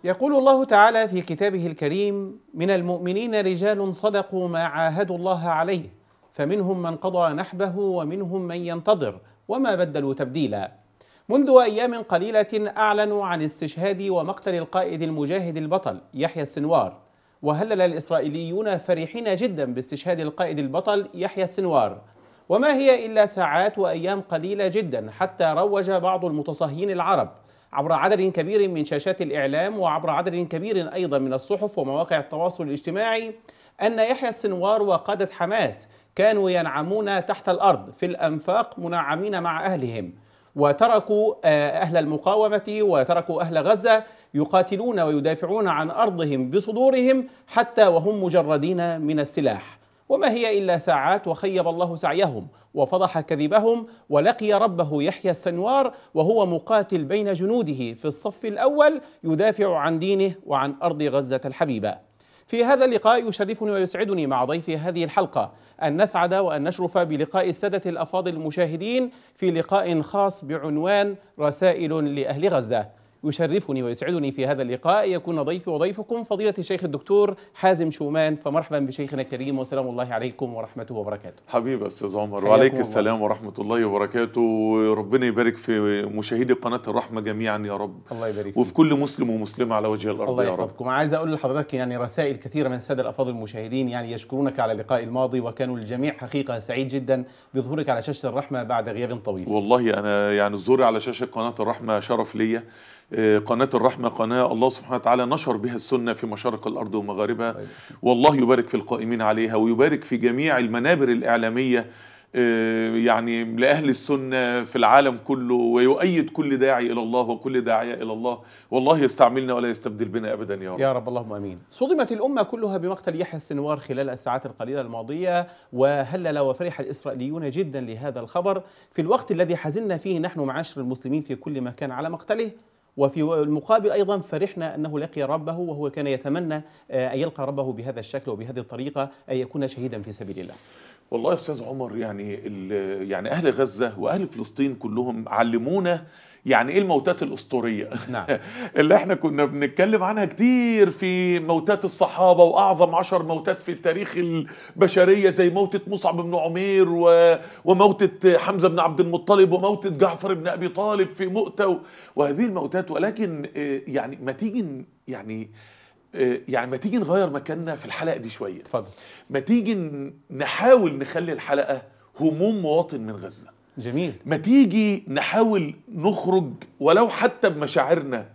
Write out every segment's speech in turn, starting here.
يقول الله تعالى في كتابه الكريم من المؤمنين رجال صدقوا ما عاهدوا الله عليه فمنهم من قضى نحبه ومنهم من ينتظر وما بدلوا تبديلا منذ ايام قليله اعلنوا عن استشهاد ومقتل القائد المجاهد البطل يحيى السنوار وهلل الاسرائيليون فرحين جدا باستشهاد القائد البطل يحيى السنوار وما هي الا ساعات وايام قليله جدا حتى روج بعض المتصهيين العرب عبر عدد كبير من شاشات الاعلام وعبر عدد كبير ايضا من الصحف ومواقع التواصل الاجتماعي ان يحيى السنوار وقاده حماس كانوا ينعمون تحت الارض في الانفاق منعمين مع اهلهم وتركوا اهل المقاومه وتركوا اهل غزه يقاتلون ويدافعون عن ارضهم بصدورهم حتى وهم مجردين من السلاح وما هي الا ساعات وخيب الله سعيهم وفضح كذبهم ولقي ربه يحيى السنوار وهو مقاتل بين جنوده في الصف الاول يدافع عن دينه وعن ارض غزه الحبيبه. في هذا اللقاء يشرفني ويسعدني مع ضيفي هذه الحلقه ان نسعد وان نشرف بلقاء الساده الافاضل المشاهدين في لقاء خاص بعنوان رسائل لاهل غزه. يشرفني ويسعدني في هذا اللقاء يكون ضيفي وضيفكم فضيلة الشيخ الدكتور حازم شومان فمرحبا بشيخنا الكريم وسلام الله عليكم ورحمته وبركاته حبيبي استاذ عمر وعليك السلام ورحمة الله وبركاته وربنا يبارك في مشاهدي قناة الرحمة جميعا يا رب الله يبارك وفي كل مسلم ومسلمة على وجه الأرض الله يا رب يحفظكم عايز اقول لحضرتك يعني رسائل كثيره من الساده الافاضل المشاهدين يعني يشكرونك على اللقاء الماضي وكانوا الجميع حقيقه سعيد جدا بظهورك على شاشه الرحمه بعد غياب طويل والله أنا يعني ظهوري على شاشة قناة الرحمة شرف ليا آه، قناة الرحمة قناة الله سبحانه وتعالى نشر بها السنة في مشارق الأرض ومغاربها والله يبارك في القائمين عليها ويبارك في جميع المنابر الإعلامية آه، يعني لأهل السنة في العالم كله ويؤيد كل داعي إلى الله وكل داعية إلى الله والله يستعملنا ولا يستبدل بنا أبدا يا رب يا رب اللهم امين. صدمت الامه كلها بمقتل يحيى السنوار خلال الساعات القليله الماضيه وهلل وفرح الاسرائيليون جدا لهذا الخبر في الوقت الذي حزنا فيه نحن معاشر المسلمين في كل مكان على مقتله وفي المقابل ايضا فرحنا انه لقي ربه وهو كان يتمنى آه، ان يلقى ربه بهذا الشكل وبهذه الطريقه ان يكون شهيدا في سبيل الله. والله يا استاذ عمر يعني ال- يعني اهل غزه واهل فلسطين كلهم علمونا يعني ايه الموتات الاسطوريه نعم. اللي احنا كنا بنتكلم عنها كتير في موتات الصحابه واعظم عشر موتات في تاريخ البشريه زي موته مصعب بن عمير و... وموته حمزه بن عبد المطلب وموته جعفر بن ابي طالب في مؤتة و- وهذه الموتات ولكن آه، يعني ما تيجي ن- يعني آه، يعني ما تيجي نغير مكاننا في الحلقه دي شويه تفضل. ما تيجي ن- نحاول نخلي الحلقة هموم مواطن من غزة جميل. ما تيجي نحاول نخرج ولو حتى بمشاعرنا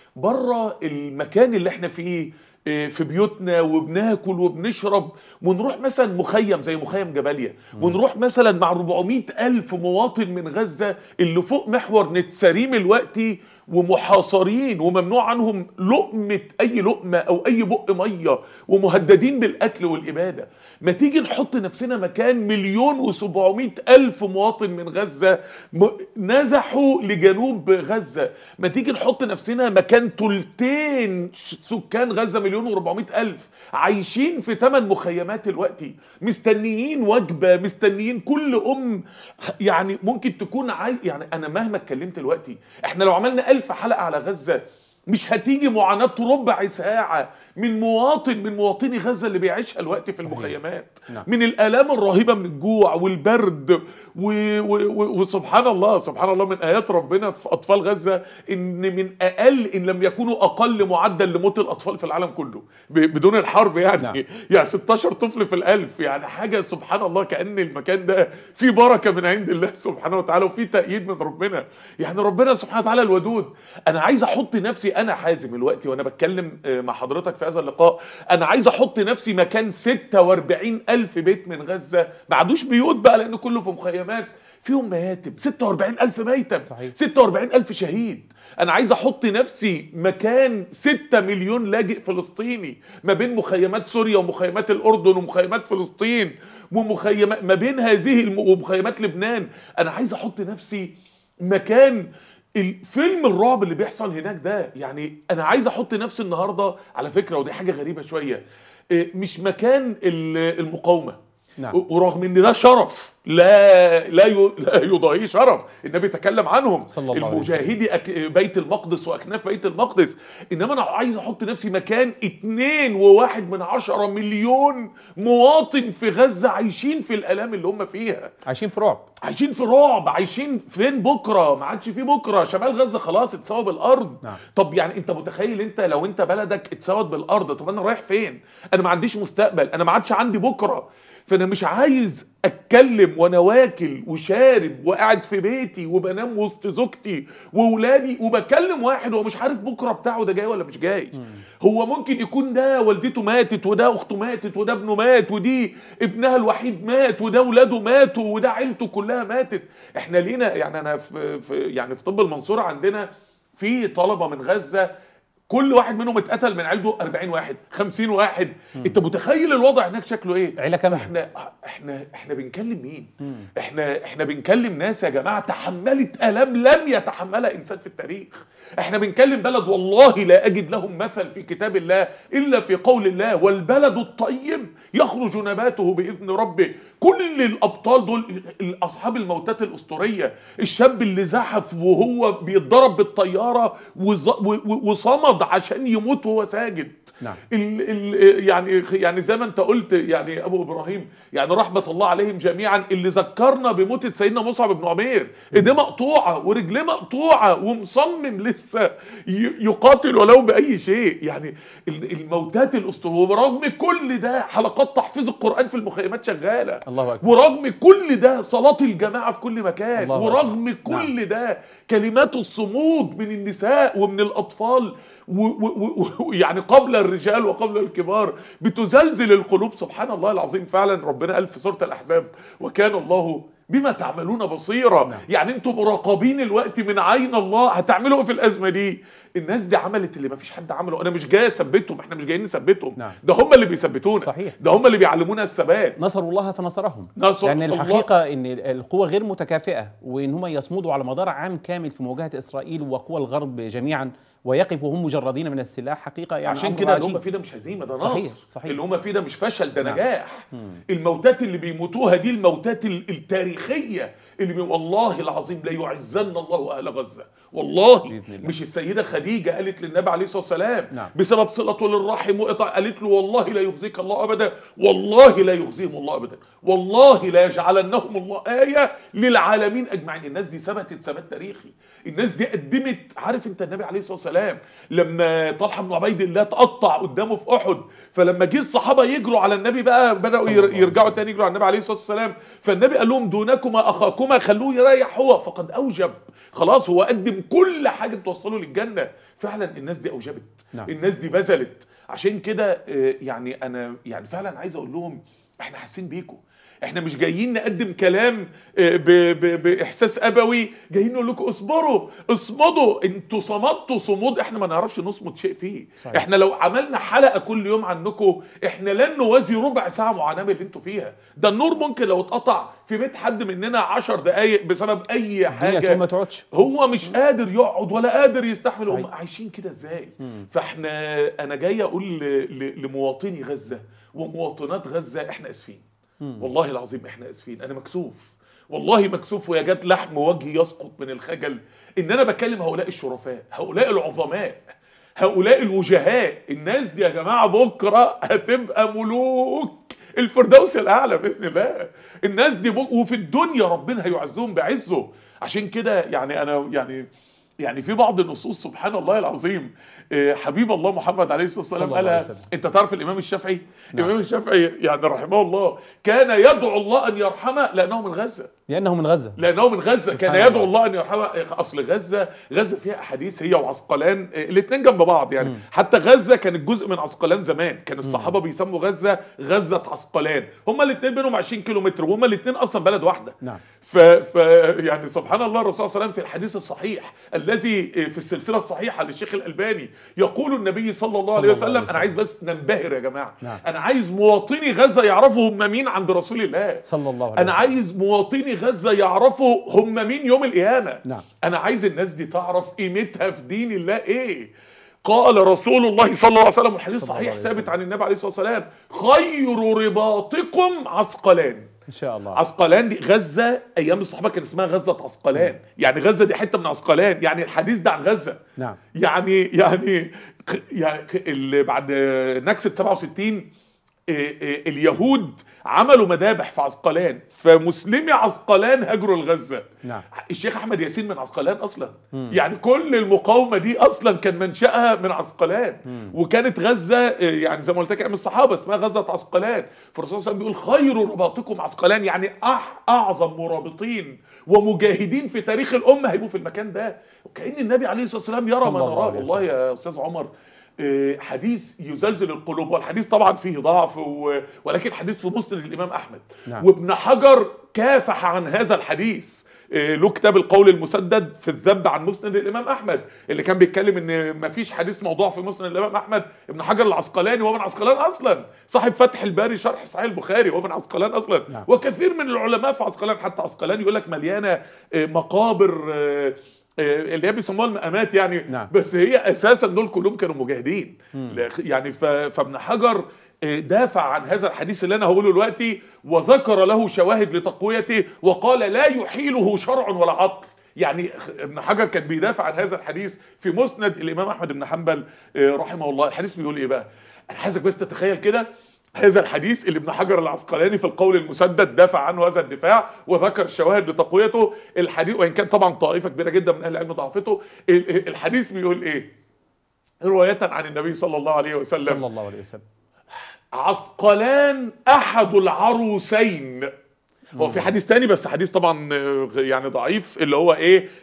بره المكان اللي احنا فيه آه، في بيوتنا وبناكل وبنشرب ونروح مثلا مخيم زي مخيم جباليا ونروح مثلا مع 400 ألف مواطن من غزة اللي فوق محور نتساريم الوقتي ومحاصرين وممنوع عنهم لقمة أي لقمة أو أي بق مية ومهددين بالقتل والإبادة ما تيجي نحط نفسنا مكان مليون وسبعمائة ألف مواطن من غزة م- نزحوا لجنوب غزة ما تيجي نحط نفسنا مكان تلتين سكان غزة مليون وربعمائة ألف عايشين في ثمان مخيمات دلوقتي مستنيين وجبة مستنيين كل أم يعني ممكن تكون عاي... يعني أنا مهما اتكلمت دلوقتي احنا لو عملنا ألف حلقة على غزة مش هتيجي معاناة ربع ساعة من مواطن من مواطني غزة اللي بيعيشها الوقت في المخيمات نعم. من الآلام الرهيبة من الجوع والبرد و... و... و... وسبحان الله سبحان الله من آيات ربنا في أطفال غزة إن من أقل إن لم يكونوا أقل معدل لموت الأطفال في العالم كله ب... بدون الحرب يعني نعم. يعني 16 طفل في الألف يعني حاجة سبحان الله كأن المكان ده فيه بركة من عند الله سبحانه وتعالى وفيه تأييد من ربنا يعني ربنا سبحانه وتعالى الودود أنا عايز أحط نفسي أنا حازم الوقت وأنا بتكلم آه، مع حضرتك في هذا اللقاء أنا عايز أحط نفسي مكان 46 ألف بيت من غزة ما عادوش بيوت بقى لأن كله في مخيمات فيهم مياتم 46 ألف ميتم صحيح. 46 ألف شهيد أنا عايز أحط نفسي مكان 6 مليون لاجئ فلسطيني ما بين مخيمات سوريا ومخيمات الأردن ومخيمات فلسطين ومخيمات ما بين هذه الم... ومخيمات لبنان أنا عايز أحط نفسي مكان الفيلم الرعب اللي بيحصل هناك ده يعني أنا عايز أحط نفسي النهاردة على فكرة ودي حاجة غريبة شوية إيه، مش مكان ال- المقاومة نعم. و- ورغم ان ده شرف لا لا ي- لا يضاهيه شرف النبي تكلم عنهم صلى الله عليه وسلم. المجاهدي أك... بيت المقدس واكناف بيت المقدس انما انا عايز احط نفسي مكان اتنين وواحد من عشرة مليون مواطن في غزة عايشين في الالام اللي هم فيها عايشين في رعب عايشين في رعب عايشين فين بكره ما عادش في بكره شمال غزه خلاص اتساوى بالارض نعم. طب يعني انت متخيل انت لو انت بلدك اتساوت بالارض طب انا رايح فين انا ما عنديش مستقبل انا ما عادش عندي بكره فانا مش عايز اتكلم وانا واكل وشارب وقاعد في بيتي وبنام وسط زوجتي واولادي وبكلم واحد هو مش عارف بكره بتاعه ده جاي ولا مش جاي هو ممكن يكون ده والدته ماتت وده اخته ماتت وده ابنه مات ودي ابنها الوحيد مات وده ولاده ماتوا وده عيلته كلها ماتت احنا لينا يعني انا في, في يعني في طب المنصوره عندنا في طلبه من غزه كل واحد منهم اتقتل من عيلته 40 واحد 50 واحد انت متخيل الوضع هناك شكله ايه عيلة كاملة. احنا احنا احنا بنكلم مين احنا احنا بنكلم ناس يا جماعه تحملت الام لم يتحملها انسان في التاريخ احنا بنكلم بلد والله لا اجد لهم مثل في كتاب الله الا في قول الله والبلد الطيب يخرج نباته باذن ربه كل الابطال دول اصحاب الموتات الاسطوريه الشاب اللي زحف وهو بيتضرب بالطياره وز- و- و- وصمد عشان يموت وهو ساجد نعم. ال ال يعني يعني زي ما انت قلت يعني ابو ابراهيم يعني رحمه الله عليهم جميعا اللي ذكرنا بموتة سيدنا مصعب بن عمير ايديه مقطوعه ورجليه مقطوعه ومصمم لسه ي- يقاتل ولو باي شيء يعني ال- الموتات الاسطوريه ورغم كل ده حلقات تحفيظ القران في المخيمات شغاله الله أكبر. ورغم كل ده صلاه الجماعه في كل مكان الله أكبر. ورغم كل ده كلمات الصمود من النساء ومن الاطفال ويعني قبل الرجال وقبل الكبار بتزلزل القلوب سبحان الله العظيم فعلا ربنا قال في سوره الاحزاب وكان الله بما تعملون بصيرا نعم. يعني انتم مراقبين الوقت من عين الله هتعملوا ايه في الازمه دي الناس دي عملت اللي ما فيش حد عمله انا مش جاي اثبتهم احنا مش جايين نثبتهم نعم. ده هم اللي بيثبتونا صحيح. ده هم اللي بيعلمونا الثبات نصروا الله فنصرهم نصر لأن الله. الحقيقة أن القوة غير متكافئة وأن هم يصمدوا على مدار عام كامل في مواجهة إسرائيل وقوى الغرب جميعا ويقفوا هم مجردين من السلاح حقيقة يعني عشان أمر كده اللي هم عجيب. فيه ده مش هزيمه ده صحيح، نصر صحيح. اللي هم فيه ده مش فشل ده نعم. نجاح الموتات اللي بيموتوها دي الموتات ال- التاريخيه اللي بي والله العظيم لا يعزن الله اهل غزه والله بإذن الله. مش السيده خديجه قالت للنبي عليه الصلاه والسلام نعم. بسبب صلته للرحم وقطع قالت له والله لا يخزيك الله ابدا والله لا يخزيهم الله ابدا والله لا يجعلنهم الله ايه للعالمين اجمعين الناس دي ثبتت ثبات تاريخي الناس دي قدمت عارف انت النبي عليه الصلاه والسلام لما طلحه بن عبيد الله تقطع قدامه في احد فلما جه الصحابه يجروا على النبي بقى بداوا صلى ير- الله عليه يرجعوا تاني يجروا على النبي عليه الصلاه والسلام فالنبي قال لهم دونكما اخاكما خلوه يريح هو فقد اوجب خلاص هو قدم كل حاجه توصله للجنه فعلا الناس دي اوجبت نعم. الناس دي بذلت عشان كده آه، يعني انا يعني فعلا عايز اقول لهم احنا حاسين بيكم احنا مش جايين نقدم كلام آه، ب- ب- باحساس ابوي جايين نقول لكم اصبروا اصمدوا انتوا صمدتوا صمود احنا ما نعرفش نصمد شيء فيه صحيح. احنا لو عملنا حلقه كل يوم عنكم احنا لن نوازي ربع ساعه معاناه من اللي انتوا فيها ده النور ممكن لو اتقطع في بيت حد مننا عشر دقايق بسبب اي الدنيا حاجه تقوم ما تقعدش هو مش قادر يقعد ولا قادر يستحمل صحيح. هم عايشين كده ازاي فاحنا انا جاي اقول ل- ل- لمواطني غزه ومواطنات غزه احنا اسفين والله العظيم احنا اسفين انا مكسوف والله مكسوف ويا جد لحم وجهي يسقط من الخجل ان انا بكلم هؤلاء الشرفاء هؤلاء العظماء هؤلاء الوجهاء الناس دي يا جماعه بكره هتبقى ملوك الفردوس الاعلى باذن الله الناس دي بك... وفي الدنيا ربنا هيعزهم بعزه عشان كده يعني انا يعني يعني في بعض النصوص سبحان الله العظيم آه، حبيب الله محمد عليه الصلاه والسلام صلى الله عليه قالها وسلم. انت تعرف الامام الشافعي نعم. الامام الشافعي يعني رحمه الله كان يدعو الله ان يرحمه لانه من غزه لأنه من غزة لانه من غزه كان سبحان يدعو الله. الله ان يرحمها اصل غزه غزه فيها احاديث هي وعسقلان الاثنين جنب بعض يعني حتى غزه كانت جزء من عسقلان زمان كان الصحابه بيسموا غزه غزه عسقلان هما الاثنين بينهم 20 كيلو متر وهما الاثنين اصلا بلد واحده نعم. ف... ف يعني سبحان الله الرسول صلى الله عليه وسلم في الحديث الصحيح الذي في السلسله الصحيحه للشيخ الالباني يقول النبي صلى الله صلى عليه الله عليه وسلم وسلم. انا عايز بس ننبهر يا جماعه نعم. انا عايز مواطني غزه يعرفوا هم مين عند رسول الله صلى الله عليه انا وسلم. عايز مواطني غزه يعرفوا هم مين يوم القيامه نعم. انا عايز الناس دي تعرف قيمتها في دين الله ايه قال رسول الله صلى الله عليه وسلم الحديث صلى الله صحيح عليه ثابت وسلم. عن النبي عليه الصلاه والسلام خير رباطكم عسقلان ان شاء الله عسقلان دي غزه ايام الصحابه كان اسمها غزه عسقلان يعني غزه دي حته من عسقلان يعني الحديث ده عن غزه نعم يعني يعني يعني اللي بعد نكسه 67 إيه إيه اليهود عملوا مذابح في عسقلان فمسلمي عسقلان هاجروا لغزه نعم. الشيخ احمد ياسين من عسقلان اصلا يعني كل المقاومه دي اصلا كان منشاها من عسقلان وكانت غزه إيه، يعني زي ما قلت لك ايام الصحابه اسمها غزه عسقلان فالرسول صلى الله عليه وسلم بيقول خير رباطكم عسقلان يعني أح اعظم مرابطين ومجاهدين في تاريخ الامه هيبقوا في المكان ده وكان النبي عليه الصلاه والسلام يرى صلى ما الله نراه عليه والله يا استاذ عمر آه، حديث يزلزل القلوب والحديث طبعا فيه ضعف و... ولكن حديث في مسند الامام احمد نعم. وابن حجر كافح عن هذا الحديث آه، له كتاب القول المسدد في الذب عن مسند الامام احمد اللي كان بيتكلم ان ما فيش حديث موضوع في مسند الامام احمد ابن حجر العسقلاني هو من عسقلان اصلا صاحب فتح الباري شرح صحيح البخاري هو من عسقلان اصلا نعم. وكثير من العلماء في عسقلان حتى عسقلان يقول لك مليانه آه، مقابر آه، آه، اللي هي بيسموها المقامات يعني نعم. بس هي اساسا دول كلهم كانوا مجاهدين لا- يعني ف- فابن حجر آه، دافع عن هذا الحديث اللي انا هقوله دلوقتي وذكر له شواهد لتقويته وقال لا يحيله شرع ولا عقل يعني خ- ابن حجر كان بيدافع عن هذا الحديث في مسند الامام احمد بن حنبل آه، رحمه الله الحديث بيقول ايه بقى انا عايزك بس تتخيل كده هذا الحديث اللي ابن حجر العسقلاني في القول المسدد دافع عنه هذا الدفاع وذكر الشواهد لتقويته الحديث وان كان طبعا طائفه كبيره جدا من اهل العلم ضعفته ال- ال- الحديث بيقول ايه روايه عن النبي صلى الله عليه وسلم صلى الله عليه وسلم عسقلان احد العروسين هو في حديث تاني بس حديث طبعا آه، يعني ضعيف اللي هو ايه آه،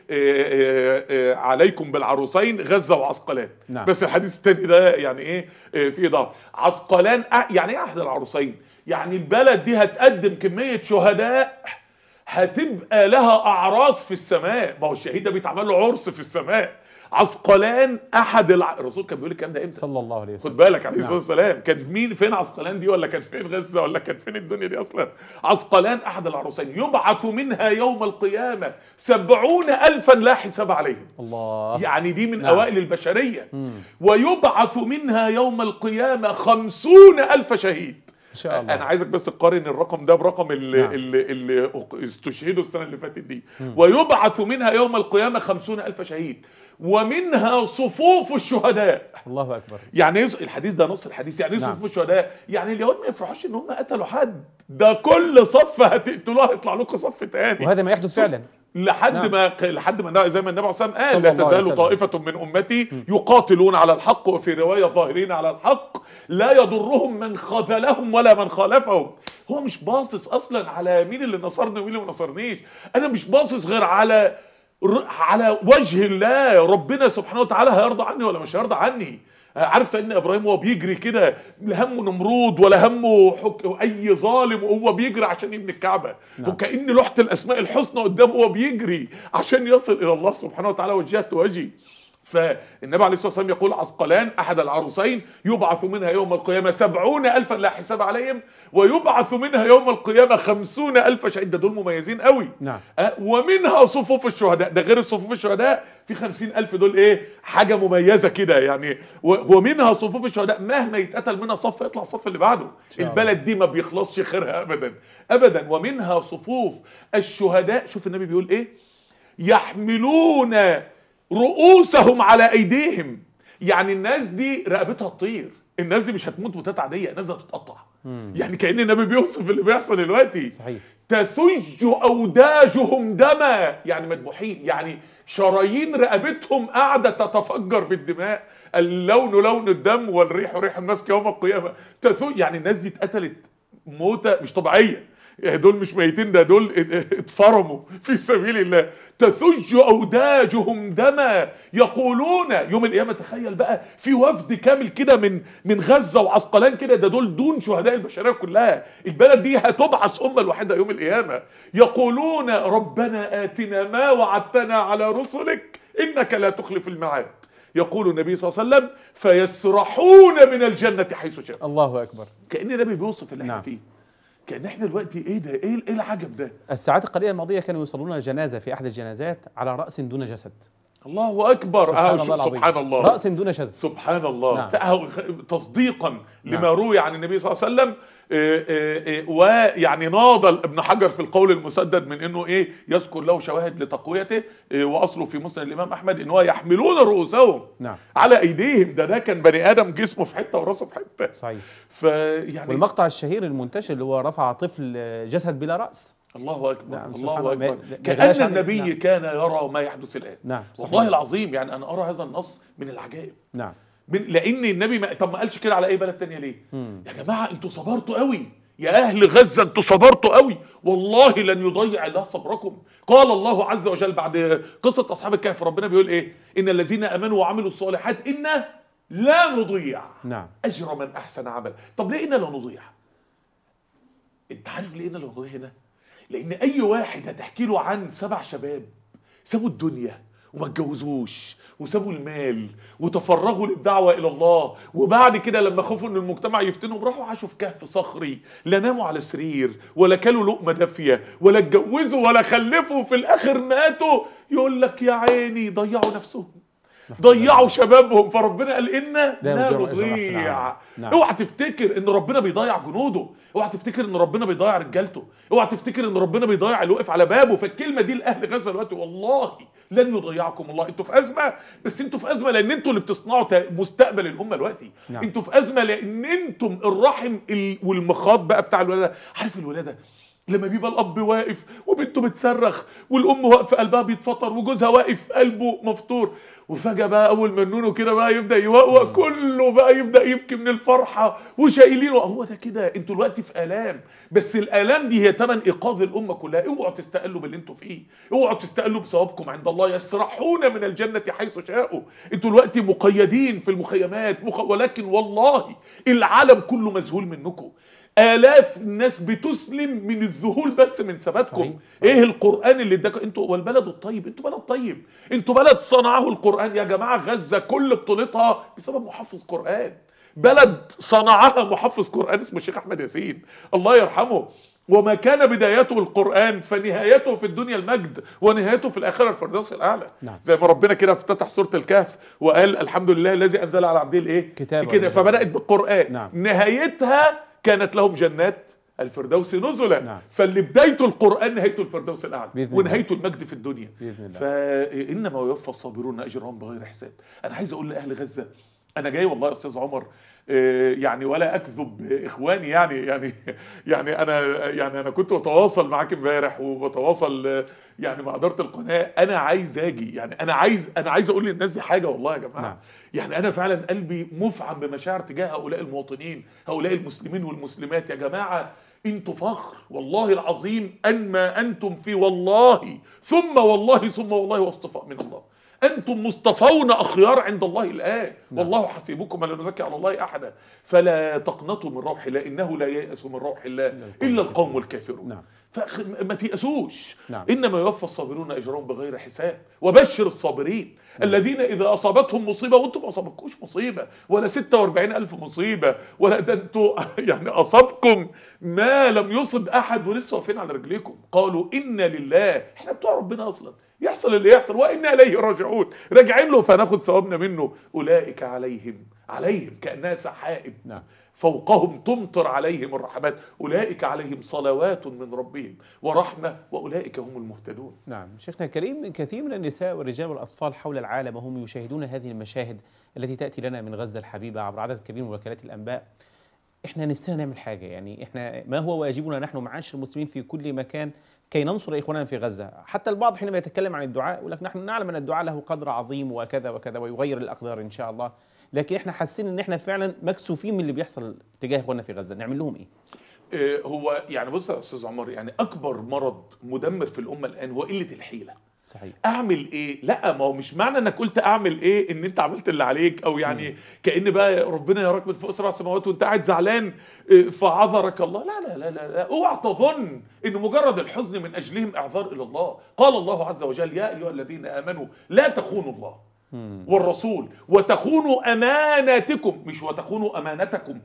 آه، آه، عليكم بالعروسين غزه وعسقلان نعم. بس الحديث التاني ده يعني ايه آه، فيه ضعف عسقلان أ- يعني ايه احد العروسين يعني البلد دي هتقدم كميه شهداء هتبقى لها اعراس في السماء ما هو الشهيد ده بيتعمل له عرس في السماء عسقلان احد الع... الرسول كان بيقول الكلام ده امتى صلى الله عليه وسلم خد بالك عليه نعم. الصلاه والسلام كان مين فين عسقلان دي ولا كان فين غزه ولا كان فين الدنيا دي اصلا عسقلان احد العروسين يبعث منها يوم القيامه سبعون الفا لا حساب عليهم الله يعني دي من نعم. اوائل البشريه ويبعث منها يوم القيامه خمسون الف شهيد ان شاء الله انا عايزك بس تقارن الرقم ده برقم اللي, نعم. اللي, اللي أق- استشهدوا السنه اللي فاتت دي ويبعث منها يوم القيامه خمسون الف شهيد ومنها صفوف الشهداء الله اكبر يعني ايه الحديث ده نص الحديث يعني ايه نعم. صفوف الشهداء يعني اليهود ما يفرحوش ان هم قتلوا حد ده كل صف هتقتلوه هيطلع لكم صف تاني وهذا ما يحدث فعلا لحد نعم. ما لحد ما زي ما النبي عليه الصلاه والسلام قال صلى لا الله عليه تزال وسلم. طائفه من امتي يقاتلون على الحق وفي روايه ظاهرين على الحق لا يضرهم من خذلهم ولا من خالفهم هو مش باصص اصلا على مين اللي نصرني ومين اللي ما نصرنيش انا مش باصص غير على ر- على وجه الله ربنا سبحانه وتعالى هيرضى عني ولا مش هيرضى عني عارف سيدنا ابراهيم وهو بيجري كده لا همه نمرود ولا همه حك... اي ظالم وهو بيجري عشان يبني الكعبه نعم. وكأن لوحه الاسماء الحسنى قدامه وهو بيجري عشان يصل الى الله سبحانه وتعالى وجهت وجهي فالنبي عليه الصلاه والسلام يقول عسقلان احد العروسين يبعث منها يوم القيامه سبعون الفا لا حساب عليهم ويبعث منها يوم القيامه خمسون الف شهيد ده دول مميزين قوي نعم. أه، ومنها صفوف الشهداء ده غير الصفوف الشهداء في خمسين ألف دول إيه حاجة مميزة كده يعني و- ومنها صفوف الشهداء مهما يتقتل منها صف يطلع الصف اللي بعده شاء الله. البلد دي ما بيخلصش خيرها أبدا أبدا ومنها صفوف الشهداء شوف النبي بيقول إيه يحملون رؤوسهم على أيديهم يعني الناس دي رقبتها تطير الناس دي مش هتموت موتات عادية الناس دي هتتقطع يعني كأن النبي بيوصف اللي بيحصل دلوقتي صحيح تثج اوداجهم دما يعني مذبوحين يعني شرايين رقبتهم قاعده تتفجر بالدماء اللون لون الدم والريح ريح المسك يوم القيامه تثج يعني الناس دي اتقتلت موته مش طبيعيه يعني دول مش ميتين ده دول اتفرموا في سبيل الله تثج اوداجهم دما يقولون يوم القيامه تخيل بقى في وفد كامل كده من من غزه وعسقلان كده ده دول دون شهداء البشريه كلها البلد دي هتبعث امه الواحده يوم القيامه يقولون ربنا اتنا ما وعدتنا على رسلك انك لا تخلف الميعاد يقول النبي صلى الله عليه وسلم فيسرحون من الجنه حيث شاء الله اكبر كان النبي بيوصف اللي احنا نعم. فيه كان احنا دلوقتي ايه ده ايه ايه العجب ده الساعات القليله الماضيه كانوا يوصلون جنازه في احد الجنازات على راس دون جسد الله اكبر سبحان أهو الله شوف العظيم سبحان الله رأس دون شذ سبحان الله نعم. فأهو خ- تصديقا لما نعم. روي عن النبي صلى الله عليه وسلم آه، آه، آه، ويعني ناضل ابن حجر في القول المسدد من انه ايه يذكر له شواهد لتقويته آه، واصله في مسند الامام احمد ان هو يحملون رؤوسهم نعم على ايديهم ده ده كان بني ادم جسمه في حته وراسه في حته صحيح فيعني والمقطع الشهير المنتشر اللي هو رفع طفل جسد بلا رأس الله اكبر نعم، الله سبحان الله. اكبر ما- ما كان يغلاش عليه. النبي نعم. كان يرى ما يحدث الان نعم صحيح. والله العظيم يعني انا ارى هذا النص من العجائب نعم من لان النبي ما طب ما قالش كده على اي بلد تانية ليه مم. يا جماعه انتوا صبرتوا قوي يا اهل غزه انتوا صبرتوا قوي والله لن يضيع الله صبركم قال الله عز وجل بعد قصه اصحاب الكهف ربنا بيقول ايه ان الذين امنوا وعملوا الصالحات انا لا نضيع نعم اجر من احسن عمل طب ليه انا لا نضيع انت عارف ليه انا لا نضيع هنا لان اي واحد هتحكي له عن سبع شباب سابوا الدنيا وما اتجوزوش وسابوا المال وتفرغوا للدعوة إلى الله وبعد كده لما خافوا إن المجتمع يفتنهم راحوا عاشوا في كهف صخري لا ناموا على سرير ولا كلوا لقمة دافية ولا اتجوزوا ولا خلفوا في الآخر ماتوا يقول لك يا عيني ضيعوا نفسهم ضيعوا شبابهم فربنا قال إنا لا لا يضيع أجر أحسن نضيع عمل. نعم. اوعى تفتكر ان ربنا بيضيع جنوده اوعى تفتكر ان ربنا بيضيع رجالته اوعى تفتكر ان ربنا بيضيع اللي واقف على بابه فالكلمه دي لاهل غزه دلوقتي والله لن يضيعكم الله انتوا في ازمه بس انتوا في ازمه لان انتوا اللي بتصنعوا تا- مستقبل الامه دلوقتي نعم. انتوا في ازمه لان انتم الرحم ال- والمخاط بقى بتاع الولاده عارف الولاده لما بيبقى الاب واقف وبنته بتصرخ والام واقفه قلبها بيتفطر وجوزها واقف قلبه مفتور وفجاه بقى اول ما النونو كده بقى يبدا يوقوق كله بقى يبدا يبكي من الفرحه وشايلينه هو ده كده انتوا دلوقتي في الام بس الالام دي هي ثمن ايقاظ الامه كلها اوعوا تستقلوا باللي انتوا فيه اوعوا تستقلوا بثوابكم عند الله يسرحون من الجنه حيث شاءوا انتوا دلوقتي مقيدين في المخيمات مخ... ولكن والله العالم كله مذهول منكم آلاف الناس بتسلم من الذهول بس من ثباتكم صحيح، صحيح. ايه القرآن اللي اداكم انتوا والبلد الطيب انتوا بلد طيب انتوا بلد صنعه القرآن يا جماعة غزة كل بطولتها بسبب محفظ قرآن بلد صنعها محفظ قرآن اسمه الشيخ أحمد ياسين الله يرحمه وما كان بدايته القرآن فنهايته في الدنيا المجد ونهايته في الآخرة الفردوس الأعلى نعم. زي ما ربنا كده افتتح سورة الكهف وقال الحمد لله الذي أنزل على عبده الإيه كتابا. كده فبدأت بالقرآن نعم. نهايتها كانت لهم جنات الفردوس نزلا نعم. فاللي بدايته القرآن نهايته الفردوس الأعلى بإذن الله. ونهايته المجد في الدنيا بإذن الله. فإنما يوفى الصابرون أجرهم بغير حساب أنا عايز أقول لأهل غزة أنا جاي والله يا أستاذ عمر آه، يعني ولا اكذب اخواني يعني يعني يعني انا يعني انا كنت بتواصل معاك امبارح وبتواصل آه، يعني مع اداره القناه انا عايز اجي يعني انا عايز انا عايز اقول للناس دي حاجه والله يا جماعه نعم. يعني انا فعلا قلبي مفعم بمشاعر تجاه هؤلاء المواطنين هؤلاء المسلمين والمسلمات يا جماعه انتوا فخر والله العظيم ان ما انتم في والله ثم والله ثم والله واصطفاء من الله انتم مصطفون اخيار عند الله الان والله حسيبكم ولا نزكي على الله احدا فلا تقنطوا من روح الله انه لا ييأس من روح الله الا القوم الكافرون نعم. فما تيأسوش نعم. انما يوفى الصابرون اجرهم بغير حساب وبشر الصابرين الذين اذا اصابتهم مصيبه وانتم ما اصابتكوش مصيبه ولا 46 الف مصيبه ولا ده انتوا يعني اصابكم ما لم يصب احد ولسه واقفين على رجليكم قالوا انا لله احنا بتوع ربنا اصلا يحصل اللي يحصل وانا اليه راجعون راجعين له فناخد ثوابنا منه اولئك عليهم عليهم كانها سحائب نعم. فوقهم تمطر عليهم الرحمات أولئك عليهم صلوات من ربهم ورحمة وأولئك هم المهتدون نعم شيخنا الكريم كثير من النساء والرجال والأطفال حول العالم وهم يشاهدون هذه المشاهد التي تأتي لنا من غزة الحبيبة عبر عدد كبير من وكالات الأنباء احنا نفسنا نعمل حاجة يعني احنا ما هو واجبنا نحن معاشر المسلمين في كل مكان كي ننصر إخواننا في غزة حتى البعض حينما يتكلم عن الدعاء يقول لك نحن نعلم أن الدعاء له قدر عظيم وكذا وكذا ويغير الأقدار إن شاء الله لكن احنا حاسين ان احنا فعلا مكسوفين من اللي بيحصل تجاه اخواننا في غزه نعمل لهم ايه آه، هو يعني بص يا أستاذ عمر يعني أكبر مرض مدمر في الأمة الآن هو قلة الحيلة صحيح اعمل ايه لا ما هو مش معنى انك قلت اعمل ايه ان انت عملت اللي عليك او يعني كان بقى ربنا يراك من فوق سبع سماوات وانت قاعد زعلان آه، فعذرك الله لا لا لا لا, لا. اوعى تظن ان مجرد الحزن من اجلهم اعذار الى الله قال الله عز وجل يا ايها الذين امنوا لا تخونوا الله والرسول وتخونوا اماناتكم مش وتخونوا امانتكم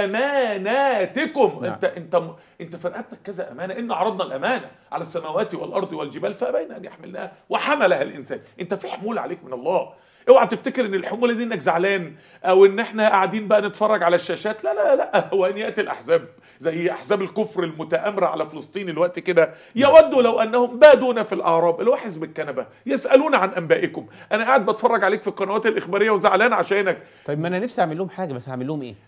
اماناتكم نعم. انت انت انت في رقبتك كذا امانه ان عرضنا الامانه على السماوات والارض والجبال فابين ان يحملناها وحملها الانسان انت في حمول عليك من الله اوعى تفتكر ان الحموله دي انك زعلان او ان احنا قاعدين بقى نتفرج على الشاشات لا لا لا هو ان ياتي الاحزاب زي احزاب الكفر المتآمره على فلسطين الوقت كده يودوا لو انهم بادون في الاعراب اللي هو حزب الكنبه يسالون عن انبائكم انا قاعد بتفرج عليك في القنوات الاخباريه وزعلان عشانك طيب ما انا نفسي اعمل لهم حاجه بس هعمل لهم ايه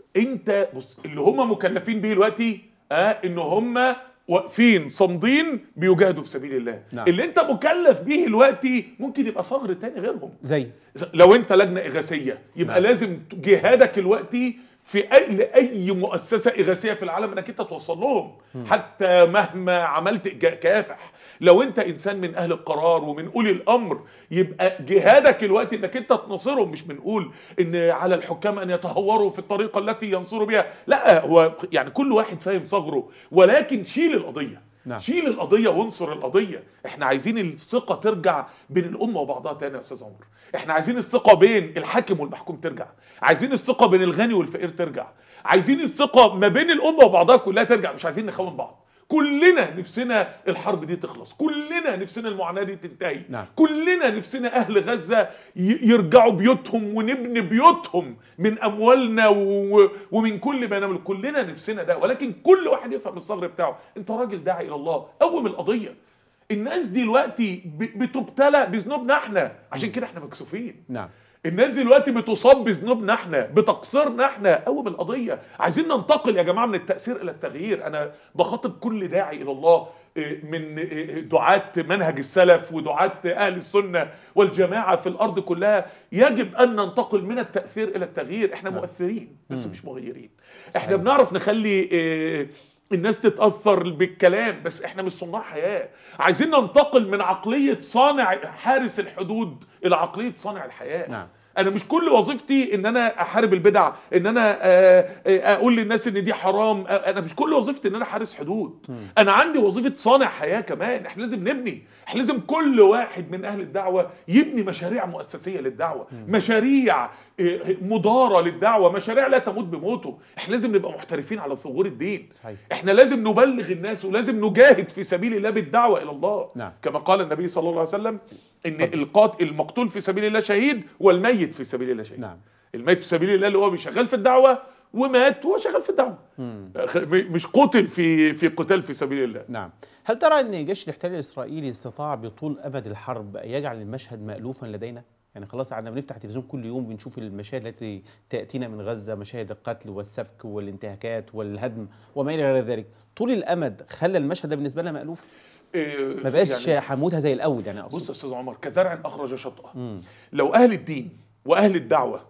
انت بص اللي هم مكلفين بيه دلوقتي اه ان هم واقفين صامدين بيجاهدوا في سبيل الله نعم. اللي انت مكلف بيه دلوقتي ممكن يبقى صغر تاني غيرهم زي لو انت لجنه اغاثيه يبقى نعم. لازم جهادك الوقتي في اي لاي مؤسسه اغاثيه في العالم انك انت توصل لهم حتى مهما عملت جا- كافح لو انت انسان من اهل القرار ومن اولي الامر يبقى جهادك الوقت انك انت تناصرهم مش بنقول ان على الحكام ان يتهوروا في الطريقه التي ينصروا بها لا هو يعني كل واحد فاهم ثغره ولكن شيل القضيه نعم. شيل القضيه وانصر القضيه احنا عايزين الثقه ترجع بين الامه وبعضها تاني يا استاذ عمر احنا عايزين الثقه بين الحاكم والمحكوم ترجع عايزين الثقه بين الغني والفقير ترجع عايزين الثقه ما بين الامه وبعضها كلها ترجع مش عايزين نخون بعض كلنا نفسنا الحرب دي تخلص كلنا نفسنا المعاناه دي تنتهي نعم. كلنا نفسنا اهل غزه ي- يرجعوا بيوتهم ونبني بيوتهم من اموالنا و... ومن كل ما نملك كلنا نفسنا ده ولكن كل واحد يفهم الصبر بتاعه انت راجل داعي الى الله قوم القضيه الناس دي دلوقتي ب... بتبتلى بذنوبنا احنا عشان كده احنا مكسوفين نعم الناس دلوقتي بتصاب بذنوبنا احنا بتقصيرنا احنا قوم القضيه عايزين ننتقل يا جماعه من التاثير الى التغيير انا بخاطب كل داعي الى الله إيه، من إيه، دعاة منهج السلف ودعاة اهل السنه والجماعه في الارض كلها يجب ان ننتقل من التاثير الى التغيير احنا مؤثرين بس مش مغيرين احنا بنعرف نخلي إيه، الناس تتاثر بالكلام بس احنا مش صناع حياه عايزين ننتقل من عقليه صانع حارس الحدود الى عقليه صانع الحياه نعم. انا مش كل وظيفتي ان انا احارب البدع ان انا آه، آه، اقول للناس ان دي حرام آه، انا مش كل وظيفتي ان انا حارس حدود انا عندي وظيفه صانع حياه كمان احنا لازم نبني احنا لازم كل واحد من اهل الدعوه يبني مشاريع مؤسسيه للدعوه مشاريع آه، مضاره للدعوه مشاريع لا تموت بموته احنا لازم نبقى محترفين على ثغور الدين صحيح. احنا لازم نبلغ الناس ولازم نجاهد في سبيل الله بالدعوه الى الله نعم. كما قال النبي صلى الله عليه وسلم ان القاتل المقتول في سبيل الله شهيد والميت في سبيل الله شهيد نعم. الميت في سبيل الله اللي هو شغال في الدعوه ومات وهو شغال في الدعوه خ- م- مش قتل في في قتال في سبيل الله نعم هل ترى ان جيش الاحتلال الاسرائيلي استطاع بطول ابد الحرب ان يجعل المشهد مالوفا لدينا يعني خلاص قعدنا بنفتح التلفزيون كل يوم بنشوف المشاهد التي تاتينا من غزه مشاهد القتل والسفك والانتهاكات والهدم وما الى غير ذلك طول الامد خلى المشهد ده بالنسبه لنا مالوف إيه، ما بقاش يعني حمودها زي الاول يعني اقصد بص يا استاذ عمر كزرع اخرج شطأه لو اهل الدين واهل الدعوه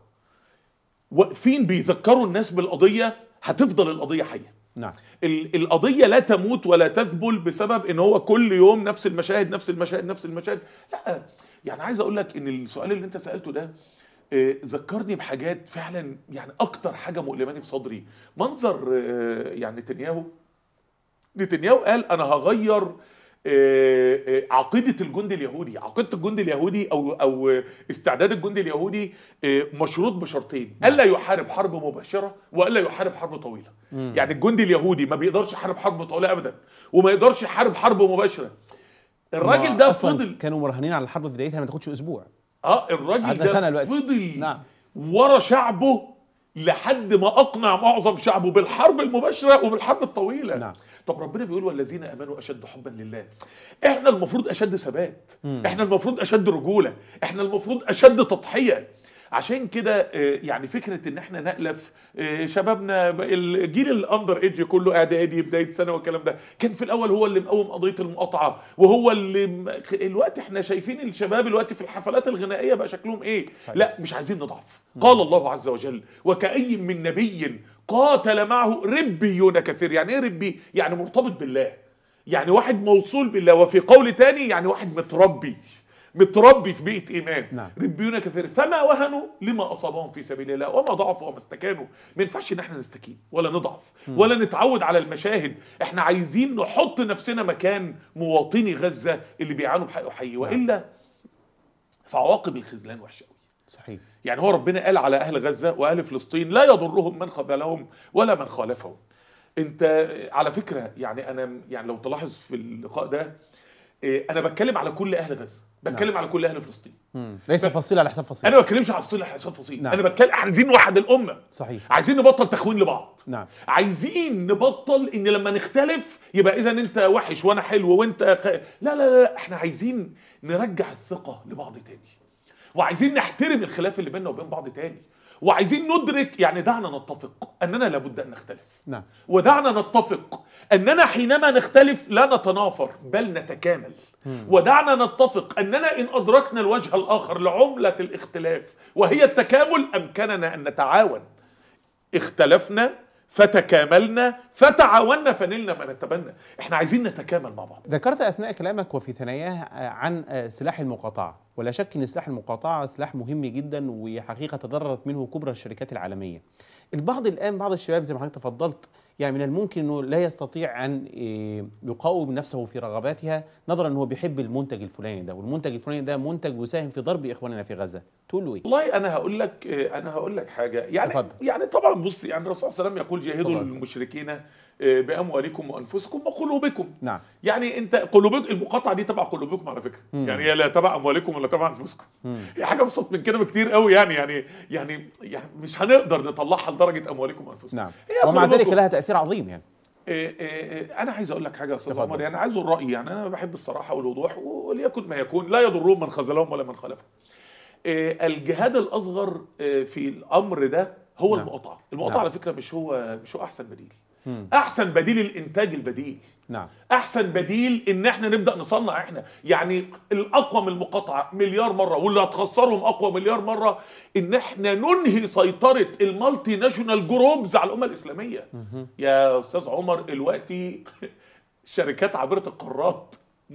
واقفين بيذكروا الناس بالقضيه هتفضل القضيه حيه نعم ال- القضيه لا تموت ولا تذبل بسبب ان هو كل يوم نفس المشاهد نفس المشاهد نفس المشاهد لا يعني عايز اقول لك ان السؤال اللي انت سالته ده آه، ذكرني بحاجات فعلا يعني اكتر حاجه مؤلماني في صدري منظر آه، يعني نتنياهو نتنياهو قال انا هغير آه، آه، عقيده الجندي اليهودي عقيده الجندي اليهودي او او استعداد الجندي اليهودي آه، مشروط بشرطين الا يحارب حرب مباشره والا يحارب حرب طويله يعني الجندي اليهودي ما بيقدرش يحارب حرب طويله ابدا وما يقدرش يحارب حرب مباشره الراجل ده أصلاً فضل كانوا مراهنين على الحرب في بدايتها ما تاخدش اسبوع اه الراجل قعدنا ده سنة دلوقتي. فضل نعم. ورا شعبه لحد ما اقنع معظم شعبه بالحرب المباشره وبالحرب الطويله نعم. طب ربنا بيقول والذين امنوا اشد حبا لله احنا المفروض اشد ثبات احنا المفروض اشد رجوله احنا المفروض اشد تضحيه عشان كده آه، يعني فكره ان احنا نألف آه، شبابنا الجيل الاندر ايدج كله اعدادي بدايه سنه والكلام ده كان في الاول هو اللي مقوم قضيه المقاطعه وهو اللي م- الوقت احنا شايفين الشباب الوقت في الحفلات الغنائيه بقى شكلهم ايه صحيح. لا مش عايزين نضعف قال الله عز وجل وكأي من نبي قاتل معه ربيون كثير يعني ايه ربي يعني مرتبط بالله يعني واحد موصول بالله وفي قول تاني يعني واحد متربي متربي في بيئه ايمان نعم. ربيون كثير فما وهنوا لما اصابهم في سبيل الله وما ضعفوا وما استكانوا ما ينفعش ان احنا نستكين ولا نضعف ولا نتعود على المشاهد احنا عايزين نحط نفسنا مكان مواطني غزه اللي بيعانوا بحق حي والا فعواقب الخذلان وحشه قوي صحيح يعني هو ربنا قال على اهل غزه واهل فلسطين لا يضرهم من خذلهم ولا من خالفهم انت على فكره يعني انا يعني لو تلاحظ في اللقاء ده إيه، انا بتكلم على كل اهل غزه بتكلم على كل اهل فلسطين مم. ليس فصيل على حساب فصيل انا ما بتكلمش على فصيل حساب فصيل نعم. انا بتكلم عايزين نوحد الامه صحيح عايزين نبطل تخوين لبعض نعم عايزين نبطل ان لما نختلف يبقى اذا انت وحش وانا حلو وانت خ... لا لا لا احنا عايزين نرجع الثقه لبعض تاني وعايزين نحترم الخلاف اللي بيننا وبين بعض تاني وعايزين ندرك يعني دعنا نتفق اننا لابد ان نختلف نعم ودعنا نتفق اننا حينما نختلف لا نتنافر بل نتكامل ودعنا نتفق اننا ان ادركنا الوجه الاخر لعمله الاختلاف وهي التكامل امكننا ان نتعاون اختلفنا فتكاملنا فتعاوننا فنلنا ما نتبنى احنا عايزين نتكامل مع بعض ذكرت اثناء كلامك وفي ثناياه عن سلاح المقاطعه ولا شك ان سلاح المقاطعه سلاح مهم جدا وحقيقه تضررت منه كبرى الشركات العالميه البعض الان بعض الشباب زي ما حضرتك تفضلت يعني من الممكن انه لا يستطيع ان إيه، يقاوم نفسه في رغباتها نظرا انه بيحب المنتج الفلاني ده والمنتج الفلاني ده منتج يساهم في ضرب اخواننا في غزه تقول له ايه والله انا هقول لك انا هقول لك حاجه يعني اتفضل. يعني طبعا بص يعني الرسول صلى الله عليه وسلم يقول صلى جاهدوا الله عليه وسلم. المشركين باموالكم وانفسكم وقلوبكم نعم يعني انت قلوبك المقاطعه دي تبع قلوبكم على فكره يعني هي لا تبع اموالكم ولا تبع انفسكم هي حاجه ابسط من كده بكتير قوي يعني يعني يعني يعني مش هنقدر نطلعها لدرجه اموالكم وانفسكم نعم هي ومع ذلك قلوبكم. لها تاثير عظيم يعني إيه إيه إيه انا عايز اقول لك حاجه يا استاذ اتفضل. عمر يعني عايز أقول رايي يعني انا بحب الصراحه والوضوح وليكن ما يكون لا يضرهم من خذلهم ولا من خالفهم إيه الجهاد الاصغر إيه في الامر ده هو نعم. المقاطعه المقاطعه نعم. على فكره مش هو مش هو احسن بديل احسن بديل الانتاج البديل نعم احسن بديل ان احنا نبدا نصنع احنا يعني الاقوى من المقاطعه مليار مره واللي هتخسرهم اقوى مليار مره ان احنا ننهي سيطره المالتي ناشونال جروبز على الامه الاسلاميه يا استاذ عمر دلوقتي شركات عابره القارات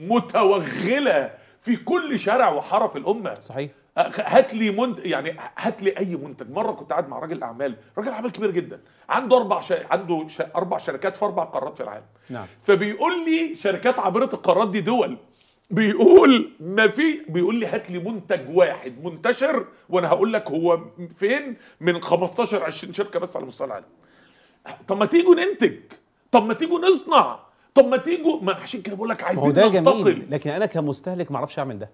متوغله في كل شارع وحاره في الامه صحيح هات لي منتج يعني هات لي اي منتج مره كنت قاعد مع راجل اعمال راجل اعمال كبير جدا عنده اربع شا... عنده شا... اربع شركات في اربع قارات في العالم نعم فبيقول لي شركات عابره القارات دي دول بيقول ما في بيقول لي هات لي منتج واحد منتشر وانا هقول لك هو فين من 15 20 شركه بس على مستوى العالم طب ما تيجوا ننتج طب ما تيجوا نصنع طب ما تيجوا ما عشان كده بقول لك ما هو عايزين ده ننتقل جميل لكن انا كمستهلك ما اعرفش اعمل ده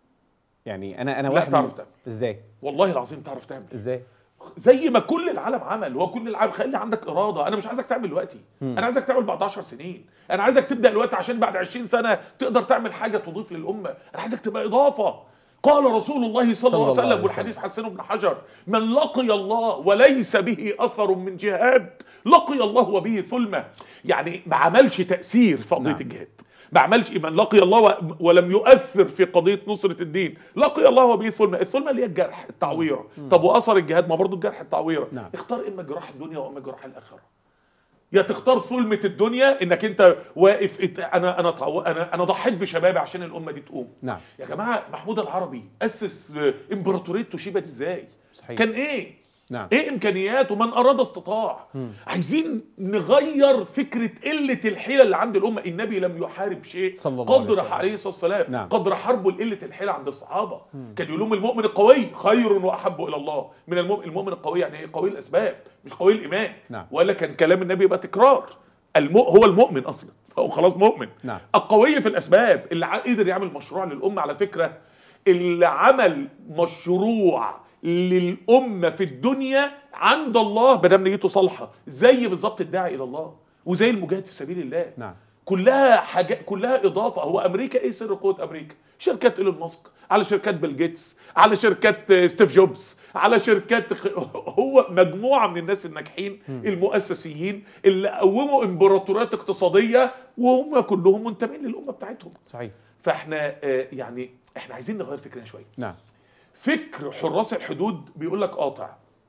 يعني انا انا لا واحد تعرف من- تعمل. ازاي والله العظيم تعرف تعمل ازاي زي ما كل العالم عمل هو كل العالم خلي عندك اراده انا مش عايزك تعمل دلوقتي انا عايزك تعمل بعد 10 سنين انا عايزك تبدا دلوقتي عشان بعد 20 سنه تقدر تعمل حاجه تضيف للامه انا عايزك تبقى اضافه قال رسول الله صلى, صلى الله عليه الله عليه وسلم والحديث حسنه ابن حجر من لقي الله وليس به اثر من جهاد لقي الله وبه ثلمه يعني ما عملش تاثير في قضيه نعم. الجهاد ما عملش من لقي الله و- ولم يؤثر في قضيه نصره الدين لقي الله وبه ثلمه الثلمه اللي هي الجرح التعويره طب واثر الجهاد ما برضه الجرح التعويره نعم. اختار اما جراح الدنيا واما جراح الاخره يا تختار ثلمة الدنيا انك انت واقف ات- انا انا تعو- انا انا ضحيت بشبابي عشان الامه دي تقوم نعم. يا جماعه محمود العربي اسس آه، امبراطوريه توشيبا دي ازاي صحيح. كان ايه نعم. ايه امكانياته من اراد استطاع عايزين نغير فكره قله الحيله اللي عند الامه النبي لم يحارب شيء صلى الله عليه قدر وسلم. عليه الصلاه والسلام نعم. قدر حربه لقله الحيله عند الصحابه كان يقول لهم المؤمن القوي خير واحب الى الله من المؤمن المؤمن القوي يعني ايه قوي الاسباب مش قوي الايمان نعم. والا كان كلام النبي يبقى تكرار الم... هو المؤمن اصلا فهو خلاص مؤمن نعم. القوي في الاسباب اللي ع- قدر يعمل مشروع للامه على فكره اللي عمل مشروع للامه في الدنيا عند الله ما دام نيته صالحه زي بالظبط الداعي الى الله وزي المجاهد في سبيل الله نعم. كلها حاجات كلها اضافه هو امريكا ايه سر قوه امريكا شركات ايلون ماسك على شركات بيل جيتس على شركات آه، ستيف جوبز على شركات هو مجموعه من الناس الناجحين المؤسسيين اللي قوموا امبراطوريات اقتصاديه وهم كلهم منتمين للامه بتاعتهم صحيح فاحنا آه، يعني احنا عايزين نغير فكرنا شويه نعم فكر حراس الحدود بيقول لك قاطع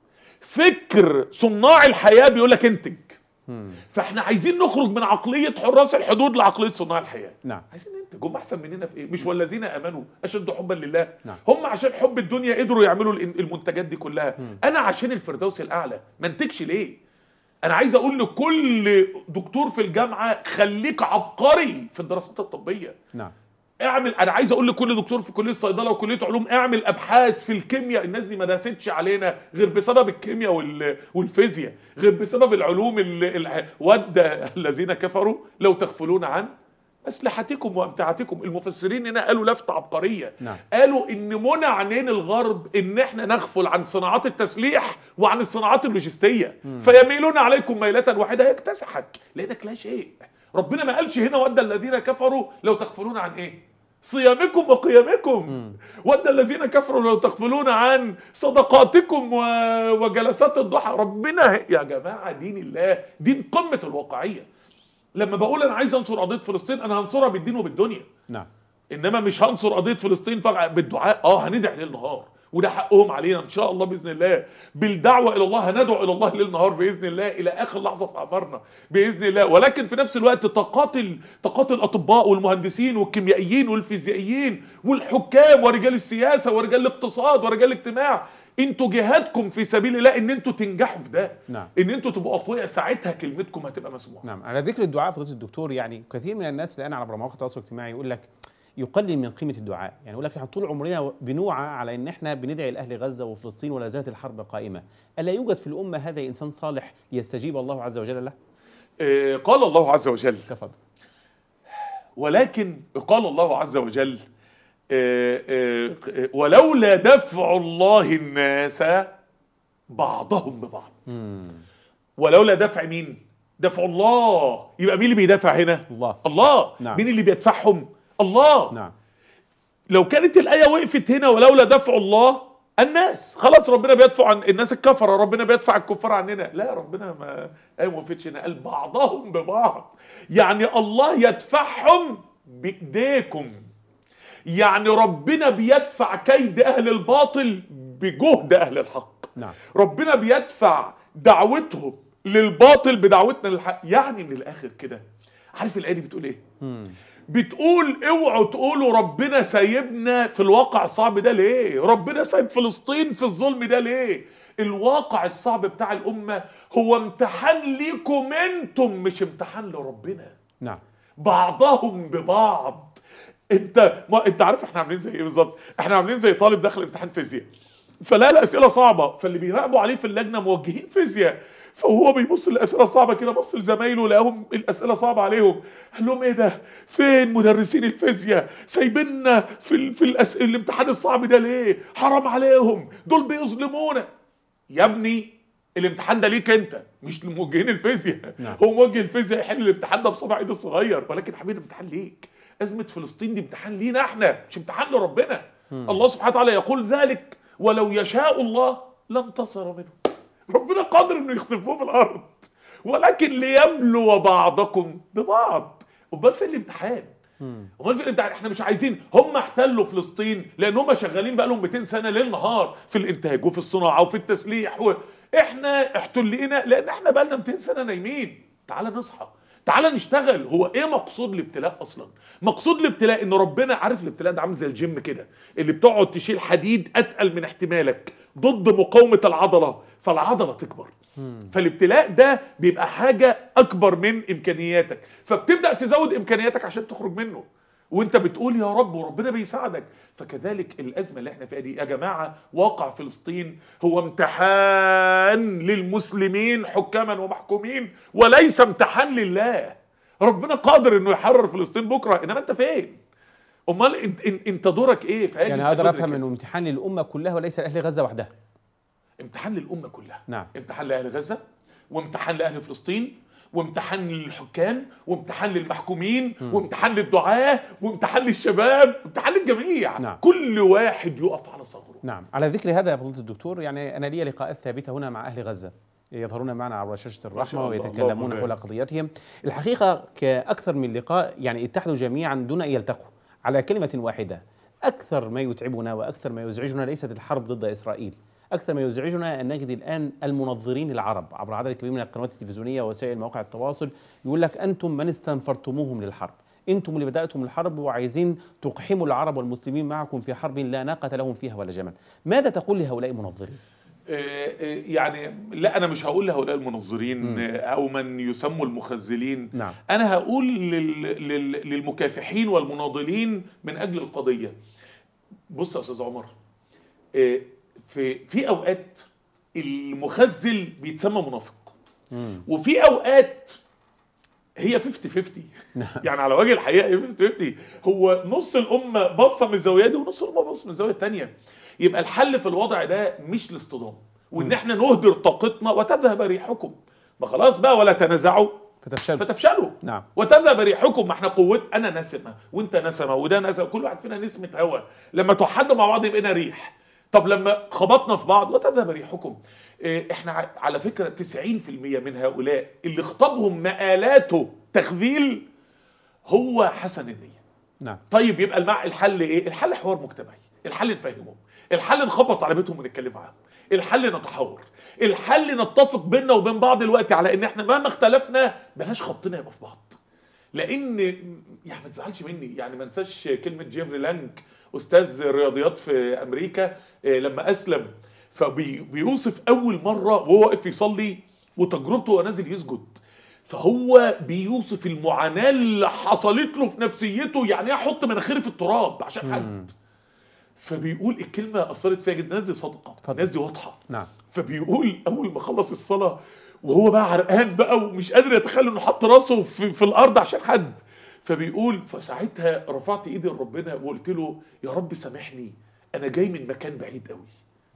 فكر صناع الحياه بيقول لك انتج فاحنا عايزين نخرج من عقليه حراس الحدود لعقليه صناع الحياه نعم. عايزين ننتج هم احسن مننا في ايه مش والذين امنوا اشد حبا لله نعم. هم عشان حب الدنيا قدروا يعملوا الإن- المنتجات دي كلها انا عشان الفردوس الاعلى ما انتجش ليه انا عايز اقول لكل دكتور في الجامعه خليك عبقري في الدراسات الطبيه نعم اعمل انا عايز اقول لكل دكتور في كليه الصيدله وكليه علوم اعمل ابحاث في الكيمياء الناس دي ما داستش علينا غير بسبب الكيمياء وال- والفيزياء غير بسبب العلوم ال- ال- ود الذين كفروا لو تغفلون عن اسلحتكم وامتعتكم المفسرين هنا قالوا لفته عبقريه نعم. قالوا ان منع عينين الغرب ان احنا نغفل عن صناعات التسليح وعن الصناعات اللوجستيه فيميلون عليكم ميله واحده يكتسحك لانك لا شيء ربنا ما قالش هنا ود الذين كفروا لو تغفلون عن ايه صيامكم وقيامكم ود الذين كفروا لو تغفلون عن صدقاتكم و... وجلسات الضحى ربنا يا جماعه دين الله دين قمه الواقعيه لما بقول انا عايز انصر قضيه فلسطين انا هنصرها بالدين وبالدنيا نعم انما مش هنصر قضيه فلسطين فقط بالدعاء اه هندعي ليل نهار وده حقهم علينا ان شاء الله باذن الله بالدعوه الى الله هندعو الى الله ليل نهار باذن الله الى اخر لحظه في اعمارنا باذن الله ولكن في نفس الوقت طاقات ال- طاقات الاطباء والمهندسين والكيميائيين والفيزيائيين والحكام ورجال السياسه ورجال الاقتصاد ورجال الاجتماع انتوا جهادكم في سبيل الله ان انتوا تنجحوا في ده نعم. ان انتوا تبقوا اقوياء ساعتها كلمتكم هتبقى مسموعه نعم على ذكر الدعاء فضيله الدكتور يعني كثير من الناس الان على مواقع التواصل الاجتماعي يقول لك يقلل من قيمه الدعاء يعني يقول لك احنا طول عمرنا بنوعى على ان احنا بندعي لاهل غزه وفلسطين ولا زالت الحرب قائمه الا يوجد في الامه هذا انسان صالح ليستجيب الله عز وجل له آه، قال الله عز وجل تفضل ولكن قال الله عز وجل آه، آه، آه، ولولا دفع الله الناس بعضهم ببعض ولولا دفع مين دفع الله يبقى مين اللي بيدافع هنا الله. الله نعم. مين اللي بيدفعهم الله نعم لو كانت الآية وقفت هنا ولولا دفع الله الناس خلاص ربنا بيدفع عن الناس الكفرة ربنا بيدفع الكفار عننا لا ربنا ما آية ما وقفتش هنا قال بعضهم ببعض يعني الله يدفعهم بإيديكم يعني ربنا بيدفع كيد أهل الباطل بجهد أهل الحق نعم. ربنا بيدفع دعوتهم للباطل بدعوتنا للحق يعني من الآخر كده عارف الآية دي بتقول إيه؟ بتقول اوعوا تقولوا ربنا سايبنا في الواقع الصعب ده ليه ربنا سايب فلسطين في الظلم ده ليه الواقع الصعب بتاع الأمة هو امتحان ليكم انتم مش امتحان لربنا نعم بعضهم ببعض انت ما انت عارف احنا عاملين زي ايه بالظبط احنا عاملين زي طالب داخل امتحان فيزياء فلا الاسئله صعبه فاللي بيراقبوا عليه في اللجنه موجهين فيزياء فهو بيبص للاسئله الصعبه كده بص لزمايله لقاهم الاسئله صعبه عليهم قال لهم ايه ده فين مدرسين الفيزياء سايبيننا في ال... في الأس... الامتحان الصعب ده ليه حرام عليهم دول بيظلمونا يا ابني الامتحان ده ليك انت مش لموجهين الفيزياء نعم. هو موجه الفيزياء يحل الامتحان ده بصبع ايده الصغير ولكن يا حبيبي الامتحان ليك ازمه فلسطين دي امتحان لينا احنا مش امتحان لربنا الله سبحانه وتعالى يقول ذلك ولو يشاء الله لانتصر منهم ربنا قادر انه يخسفهم الارض ولكن ليبلو بعضكم ببعض امال فين الامتحان امال فين الامتحان احنا مش عايزين هم احتلوا فلسطين لان هم شغالين بقى لهم 200 سنه ليل نهار في الانتاج وفي الصناعه وفي التسليح و... احنا احتلينا لان احنا بقى لنا 200 سنه نايمين تعال نصحى تعال نشتغل هو ايه مقصود الابتلاء اصلا مقصود الابتلاء ان ربنا عارف الابتلاء ده عامل زي الجيم كده اللي بتقعد تشيل حديد اتقل من احتمالك ضد مقاومه العضله فالعضله تكبر فالابتلاء ده بيبقى حاجه اكبر من امكانياتك فبتبدا تزود امكانياتك عشان تخرج منه وانت بتقول يا رب وربنا بيساعدك فكذلك الازمه اللي احنا فيها دي يا جماعه واقع فلسطين هو امتحان للمسلمين حكاما ومحكومين وليس امتحان لله ربنا قادر انه يحرر فلسطين بكره انما انت فين امال انت, انت, انت دورك ايه فهي يعني دي اقدر تدرك افهم كده. انه امتحان للامه كلها وليس لاهل غزه وحدها امتحان للامه كلها نعم. امتحان لاهل غزه وامتحان لاهل فلسطين وامتحان للحكام وامتحان للمحكومين وامتحان للدعاة وامتحان للشباب وامتحان للجميع نعم. كل واحد يقف على ثغره نعم على ذكر هذا يا فضيله الدكتور يعني انا لي لقاءات ثابته هنا مع اهل غزه يظهرون معنا عبر شاشه شاء الرحمه الله، ويتكلمون اللهم حول قضيتهم الحقيقه كاكثر من لقاء يعني اتحدوا جميعا دون ان يلتقوا على كلمه واحده اكثر ما يتعبنا واكثر ما يزعجنا ليست الحرب ضد اسرائيل اكثر ما يزعجنا ان نجد الان المنظرين العرب عبر عدد كبير من القنوات التلفزيونيه ووسائل مواقع التواصل يقول لك انتم من استنفرتموهم للحرب انتم اللي بداتم الحرب وعايزين تقحموا العرب والمسلمين معكم في حرب لا ناقه لهم فيها ولا جمل ماذا تقول لهؤلاء المنظرين آه، آه، يعني لا انا مش هقول لهؤلاء المنظرين آه، او من يسموا المخزلين نعم. انا هقول لل... لل... للمكافحين والمناضلين من اجل القضيه بص يا استاذ عمر آه، في في اوقات المخزل بيتسمى منافق وفي اوقات هي 50 50 يعني على وجه الحقيقه هي 50 50 هو نص الامه باصه من الزاويه دي ونص الامه باصه من الزاويه الثانيه يبقى الحل في الوضع ده مش الاصطدام وان احنا نهدر طاقتنا وتذهب ريحكم ما خلاص بقى ولا تنازعوا فتفشل فتفشلوا نعم. وتذهب ريحكم ما احنا قوت انا نسمه وانت نسمه وده نسمه كل واحد فينا نسمه هوا لما توحدنا مع بعض يبقى ريح طب لما خبطنا في بعض وتذهب ريحكم إيه، احنا ع- على فكره 90% من هؤلاء اللي خطبهم مآلاته تخذيل هو حسن النيه نعم طيب يبقى المع الحل ايه؟ الحل حوار مجتمعي، الحل نفهمهم، الحل نخبط على بيتهم ونتكلم معاهم، الحل نتحاور، الحل نتفق بيننا وبين بعض الوقت على ان احنا مهما اختلفنا بلاش خبطنا يبقى في بعض. لان يعني ما تزعلش مني يعني ما انساش كلمه جيفري لانج استاذ الرياضيات في امريكا آه، لما اسلم فبيوصف اول مره وهو واقف يصلي وتجربته وهو نازل يسجد فهو بيوصف المعاناه اللي حصلت له في نفسيته يعني ايه احط مناخيري في التراب عشان حد فبيقول الكلمه اثرت فيا جدا الناس دي صادقه اتفضل. الناس دي واضحه نعم فبيقول اول ما خلص الصلاه وهو بقى عرقان بقى ومش قادر يتخيل انه حط راسه في, في الارض عشان حد فبيقول فساعتها رفعت ايدي لربنا وقلت له يا رب سامحني انا جاي من مكان بعيد قوي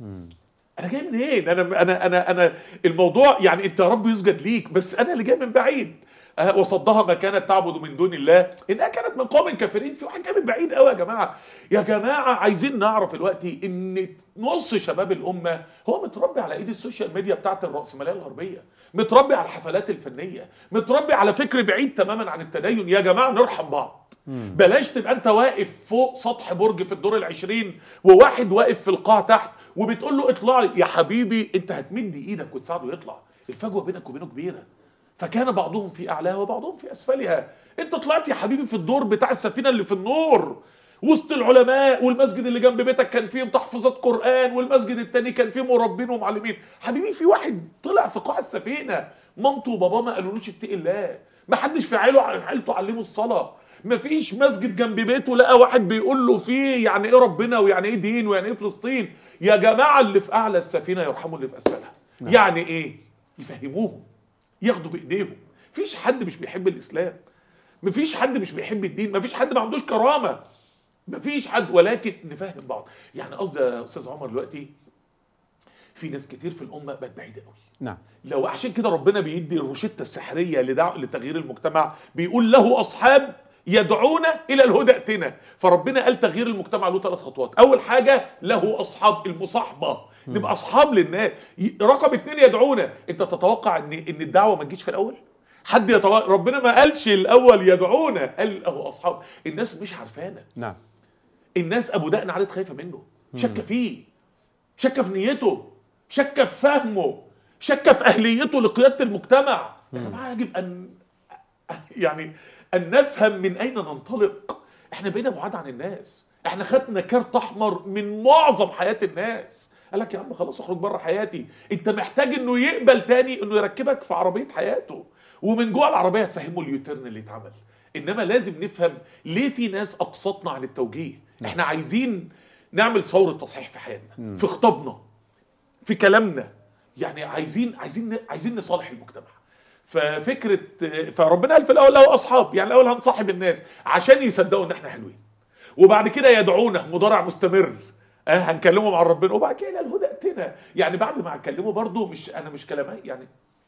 انا جاي منين انا انا انا انا الموضوع يعني انت يا رب يسجد ليك بس انا اللي جاي من بعيد أه، وصدها ما كانت تعبد من دون الله انها كانت من قوم كافرين في واحد جاي من بعيد قوي يا جماعه يا جماعه عايزين نعرف دلوقتي ان نص شباب الامه هو متربي على ايد السوشيال ميديا بتاعت الراسماليه الغربيه متربي على الحفلات الفنيه متربي على فكر بعيد تماما عن التدين يا جماعه نرحم بعض بلاش تبقى انت واقف فوق سطح برج في الدور العشرين وواحد واقف في القاع تحت وبتقول له اطلع لي يا حبيبي انت هتمد ايدك وتساعده يطلع الفجوه بينك وبينه كبيره فكان بعضهم في اعلاها وبعضهم في اسفلها انت طلعت يا حبيبي في الدور بتاع السفينه اللي في النور وسط العلماء والمسجد اللي جنب بيتك كان فيه تحفظات قران والمسجد التاني كان فيه مربين ومعلمين حبيبي في واحد طلع في قاع السفينه مامته وباباه ما قالولوش اتقي الله ما حدش في عيله عيلته علمه الصلاه ما فيش مسجد جنب بيته لقى واحد بيقول له فيه يعني ايه ربنا ويعني ايه دين ويعني ايه فلسطين يا جماعه اللي في اعلى السفينه يرحموا اللي في اسفلها يعني ايه يفهموهم ياخدوا بايديهم مفيش حد مش بيحب الاسلام مفيش حد مش بيحب الدين مفيش حد ما عندوش كرامه مفيش حد ولكن نفهم بعض يعني قصدي يا استاذ عمر دلوقتي في ناس كتير في الامه بقت بعيده قوي نعم لو عشان كده ربنا بيدي الروشته السحريه لدع... لتغيير المجتمع بيقول له اصحاب يدعون الى الهدى ائتنا فربنا قال تغيير المجتمع له ثلاث خطوات اول حاجه له اصحاب المصاحبه نبقى اصحاب للناس ي- رقم اتنين يدعونا انت تتوقع ان ان الدعوه ما تجيش في الاول حد يتوقع ربنا ما قالش الاول يدعونا قال له اصحاب الناس مش عارفانا نعم الناس ابو دقن عادت خايفه منه شك فيه شك في نيته شك في فهمه شك في اهليته لقياده المجتمع يا جماعه يجب ان يعني ان نفهم من اين ننطلق احنا بقينا بعاد عن الناس احنا خدنا كارت احمر من معظم حياه الناس قال لك يا عم خلاص اخرج بره حياتي انت محتاج انه يقبل تاني انه يركبك في عربيه حياته ومن جوه العربيه تفهمه اليوتيرن اللي اتعمل انما لازم نفهم ليه في ناس اقصتنا عن التوجيه احنا عايزين نعمل ثوره تصحيح في حياتنا في خطابنا في كلامنا يعني عايزين عايزين عايزين نصالح المجتمع ففكره فربنا قال في الاول له اصحاب يعني الاول هنصاحب الناس عشان يصدقوا ان احنا حلوين وبعد كده يدعونا مضارع مستمر أه هنكلمهم عن ربنا وبعد كده الى الهدى ائتنا يعني بعد ما هنكلمه برضه مش انا مش كلامي يعني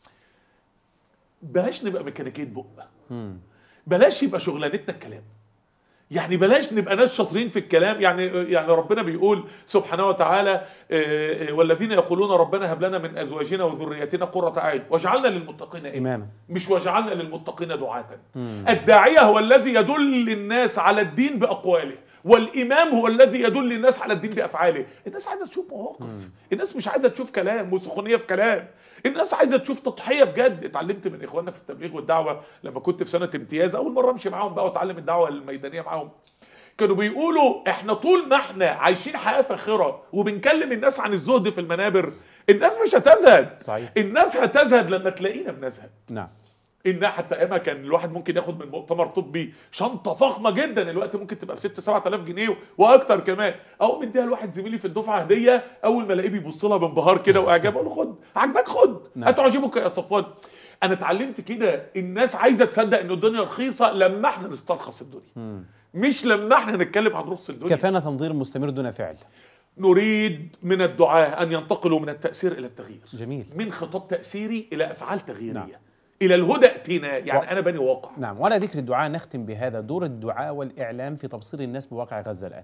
بلاش نبقى ميكانيكيه بق بلاش يبقى شغلانتنا الكلام يعني بلاش نبقى ناس شاطرين في الكلام يعني يعني ربنا بيقول سبحانه وتعالى آه، آه، والذين يقولون ربنا هب لنا من ازواجنا وذرياتنا قرة اعين واجعلنا للمتقين اماما إماما. مش واجعلنا للمتقين دعاة الداعية هو الذي يدل الناس على الدين باقواله والامام هو الذي يدل الناس على الدين بافعاله الناس عايزه تشوف مواقف الناس مش عايزه تشوف كلام وسخونيه في كلام الناس عايزه تشوف تضحيه بجد اتعلمت من اخواننا في التبليغ والدعوه لما كنت في سنه امتياز اول مره امشي معاهم بقى واتعلم الدعوه الميدانيه معاهم كانوا بيقولوا احنا طول ما احنا عايشين حياه فاخره وبنكلم الناس عن الزهد في المنابر الناس مش هتزهد صحيح. الناس هتزهد لما تلاقينا بنزهد نعم انها حتى ايامها كان الواحد ممكن ياخد من مؤتمر طبي شنطه فخمه جدا الوقت ممكن تبقى ب 6 7000 جنيه واكتر كمان او مديها لواحد زميلي في الدفعه هديه اول ما الاقيه بيبص لها بانبهار كده واعجاب اقول له خد عجبك خد نعم. هتعجبك يا صفوان انا اتعلمت كده الناس عايزه تصدق ان الدنيا رخيصه لما احنا نسترخص الدنيا مش لما احنا نتكلم عن رخص الدنيا كفانا تنظير مستمر دون فعل نريد من الدعاة أن ينتقلوا من التأثير إلى التغيير جميل. من خطاب تأثيري إلى أفعال تغييرية نعم. نعم. إلى الهدى ائتنا يعني و- أنا بني واقع نعم وعلى ذكر الدعاء نختم بهذا دور الدعاء والإعلام في تبصير الناس بواقع غزة الآن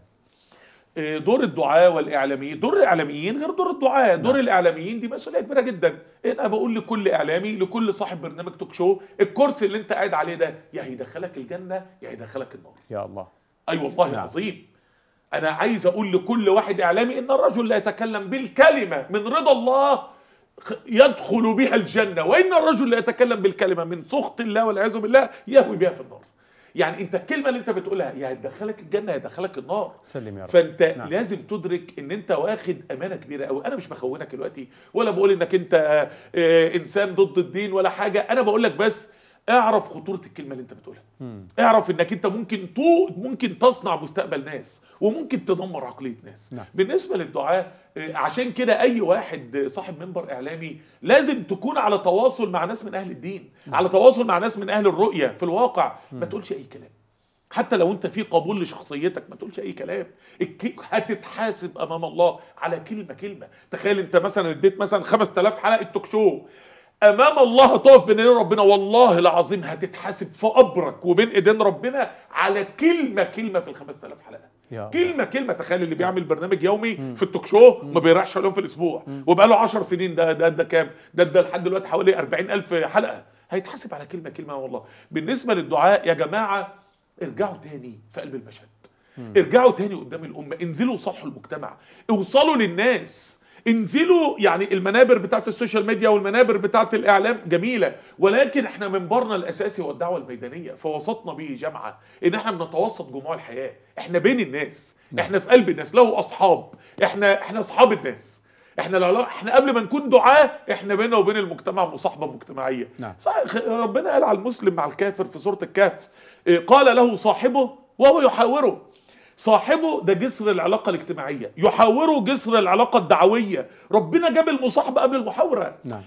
آه، دور الدعاة والإعلاميين دور الإعلاميين غير دور الدعاة دور نعم. الإعلاميين دي مسؤولية كبيرة جدا أنا بقول لكل إعلامي لكل صاحب برنامج توك شو الكرسي اللي أنت قاعد عليه ده يا هيدخلك الجنة يا هيدخلك النار يا الله أي والله نعم. العظيم أنا عايز أقول لكل واحد إعلامي إن الرجل لا يتكلم بالكلمة من رضا الله خ- يدخل بها الجنة وإن الرجل لا يتكلم بالكلمة من سخط الله والعياذ بالله يهوي بها في النار يعني انت الكلمه اللي انت بتقولها يا هتدخلك الجنه يا هتدخلك النار سلم يا رب. فانت نعم. نعم. لازم تدرك ان انت واخد امانه كبيره قوي انا مش بخونك دلوقتي ولا بقول انك انت آه، انسان ضد الدين ولا حاجه انا بقول لك بس اعرف خطوره الكلمه اللي انت بتقولها اعرف انك انت ممكن تو ممكن تصنع مستقبل ناس وممكن تدمر عقليه ناس نعم. بالنسبه للدعاء آه، عشان كده اي واحد صاحب منبر اعلامي لازم تكون على تواصل مع ناس من اهل الدين على تواصل مع ناس من اهل الرؤيه في الواقع ما تقولش اي كلام حتى لو انت في قبول لشخصيتك ما تقولش اي كلام الك- هتتحاسب امام الله على كلمه كلمه تخيل انت مثلا اديت مثلا 5000 حلقه توك شو امام الله هتقف بين ايدين ربنا والله العظيم هتتحاسب في قبرك وبين ايدين ربنا على كلمه كلمه في ال 5000 حلقه يا الله. كلمه كلمه تخيل اللي بيعمل برنامج يومي في التوك شو ما بيريحش اليوم في الاسبوع وبقى له 10 سنين ده ده ده كام ده ده لحد دلوقتي حوالي 40000 حلقه هيتحاسب على كلمه كلمه والله بالنسبه للدعاء يا جماعه ارجعوا تاني في قلب المشهد ارجعوا تاني قدام الامه انزلوا صالحوا المجتمع اوصلوا للناس انزلوا يعني المنابر بتاعت السوشيال ميديا والمنابر بتاعت الاعلام جميله ولكن احنا منبرنا الاساسي هو الدعوه الميدانيه فوسطنا به جامعه ان احنا بنتوسط جموع الحياه احنا بين الناس احنا في قلب الناس له اصحاب احنا احنا اصحاب الناس احنا لا لا احنا قبل ما نكون دعاة احنا بينا وبين المجتمع مصاحبه مجتمعيه نعم. صحيح ربنا قال على المسلم مع الكافر في سوره الكهف إيه، قال له صاحبه وهو يحاوره صاحبه ده جسر العلاقه الاجتماعيه يحاوره جسر العلاقه الدعويه ربنا جاب المصاحبه قبل المحاوره نعم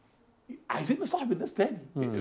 عايزين نصاحب الناس تاني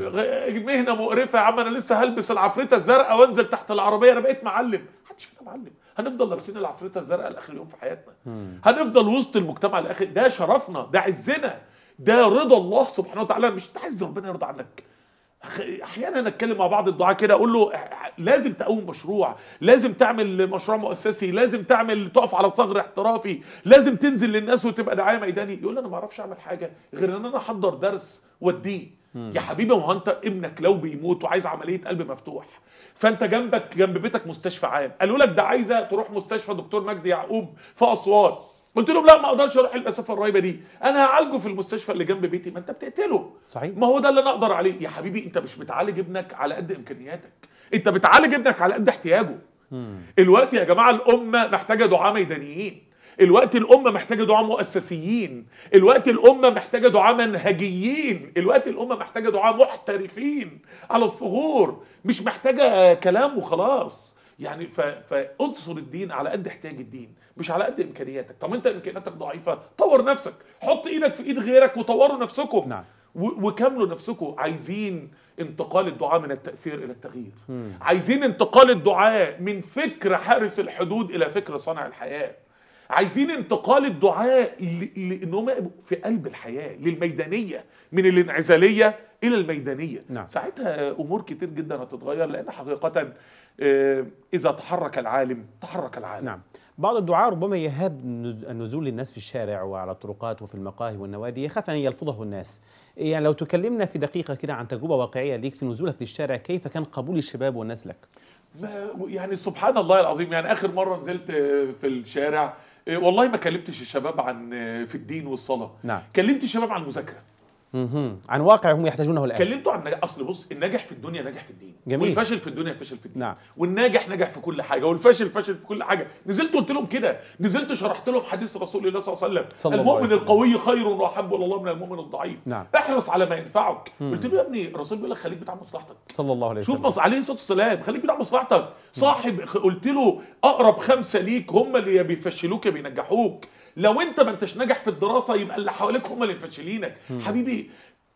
مهنه مقرفه يا عم انا لسه هلبس العفريته الزرقاء وانزل تحت العربيه انا بقيت معلم محدش فينا معلم هنفضل لابسين العفريته الزرقاء لاخر يوم في حياتنا هنفضل وسط المجتمع لاخر ده شرفنا ده عزنا ده رضا الله سبحانه وتعالى مش انت عايز ربنا يرضى عنك أخ- احيانا اتكلم مع بعض الدعاة كده اقول له اه، لازم تقوم مشروع لازم تعمل مشروع مؤسسي لازم تعمل تقف على صغر احترافي لازم تنزل للناس وتبقى داعيه ميداني يقول لي انا ما اعرفش اعمل حاجه غير ان انا احضر درس واديه يا حبيبي ما هو انت ابنك لو بيموت وعايز عمليه قلب مفتوح فانت جنبك جنب بيتك مستشفى عام قالوا لك ده عايزه تروح مستشفى دكتور مجدي يعقوب في اسوان قلت لهم لا ما اقدرش اروح المسافه القريبه دي انا هعالجه في المستشفى اللي جنب بيتي ما انت بتقتله صحيح. ما هو ده اللي انا اقدر عليه يا حبيبي انت مش بتعالج ابنك على قد امكانياتك انت بتعالج ابنك على قد احتياجه الوقت يا جماعه الامه محتاجه دعاء ميدانيين الوقت الامه محتاجه دعاء مؤسسيين الوقت الامه محتاجه دعاء منهجيين الوقت الامه محتاجه دعاء محترفين على الثغور مش محتاجه كلام وخلاص يعني ف... فانصر الدين على قد احتياج الدين مش على قد امكانياتك طب انت امكانياتك ضعيفه طور نفسك حط ايدك في ايد غيرك وطوروا نفسكم نعم. و- وكاملوا نفسكم عايزين انتقال الدعاء من التأثير إلى التغيير عايزين انتقال الدعاء من فكر حارس الحدود إلى فكر صانع الحياة عايزين انتقال الدعاء ل- لانهم يبقوا في قلب الحياه للميدانيه من الانعزاليه الى الميدانيه نعم. ساعتها امور كتير جدا هتتغير لان حقيقه آه، اذا تحرك العالم تحرك العالم نعم بعض الدعاء ربما يهاب نز- النزول للناس في الشارع وعلى الطرقات وفي المقاهي والنوادي يخاف أن يلفظه الناس يعني لو تكلمنا في دقيقة كده عن تجربة واقعية ليك في نزولك للشارع كيف كان قبول الشباب والناس لك ما يعني سبحان الله العظيم يعني اخر مره نزلت آه، في الشارع آه، والله ما كلمتش الشباب عن آه، في الدين والصلاه نعم. كلمت الشباب عن المذاكره مهم. عن واقع هم يحتاجونه الان كلمته عن النجاح اصل بص الناجح في الدنيا ناجح في الدين جميل. والفاشل في الدنيا فاشل في الدين نعم. والناجح نجح في كل حاجه والفاشل فاشل في كل حاجه نزلت قلت لهم كده نزلت شرحت لهم حديث رسول الله صلى الله عليه وسلم صلى الله عليه المؤمن وسلم. القوي خير واحب الى الله من المؤمن الضعيف نعم. احرص على ما ينفعك قلت له يا ابني الرسول بيقول لك خليك بتاع مصلحتك صلى الله عليه شوف وسلم مص... عليه الصلاه والسلام خليك بتاع مصلحتك صاحب خ- قلت له اقرب خمسه ليك هم اللي يا بيفشلوك يا بينجحوك لو انت ما انتش ناجح في الدراسه يبقى اللي حواليك هم اللي مفشلينك حبيبي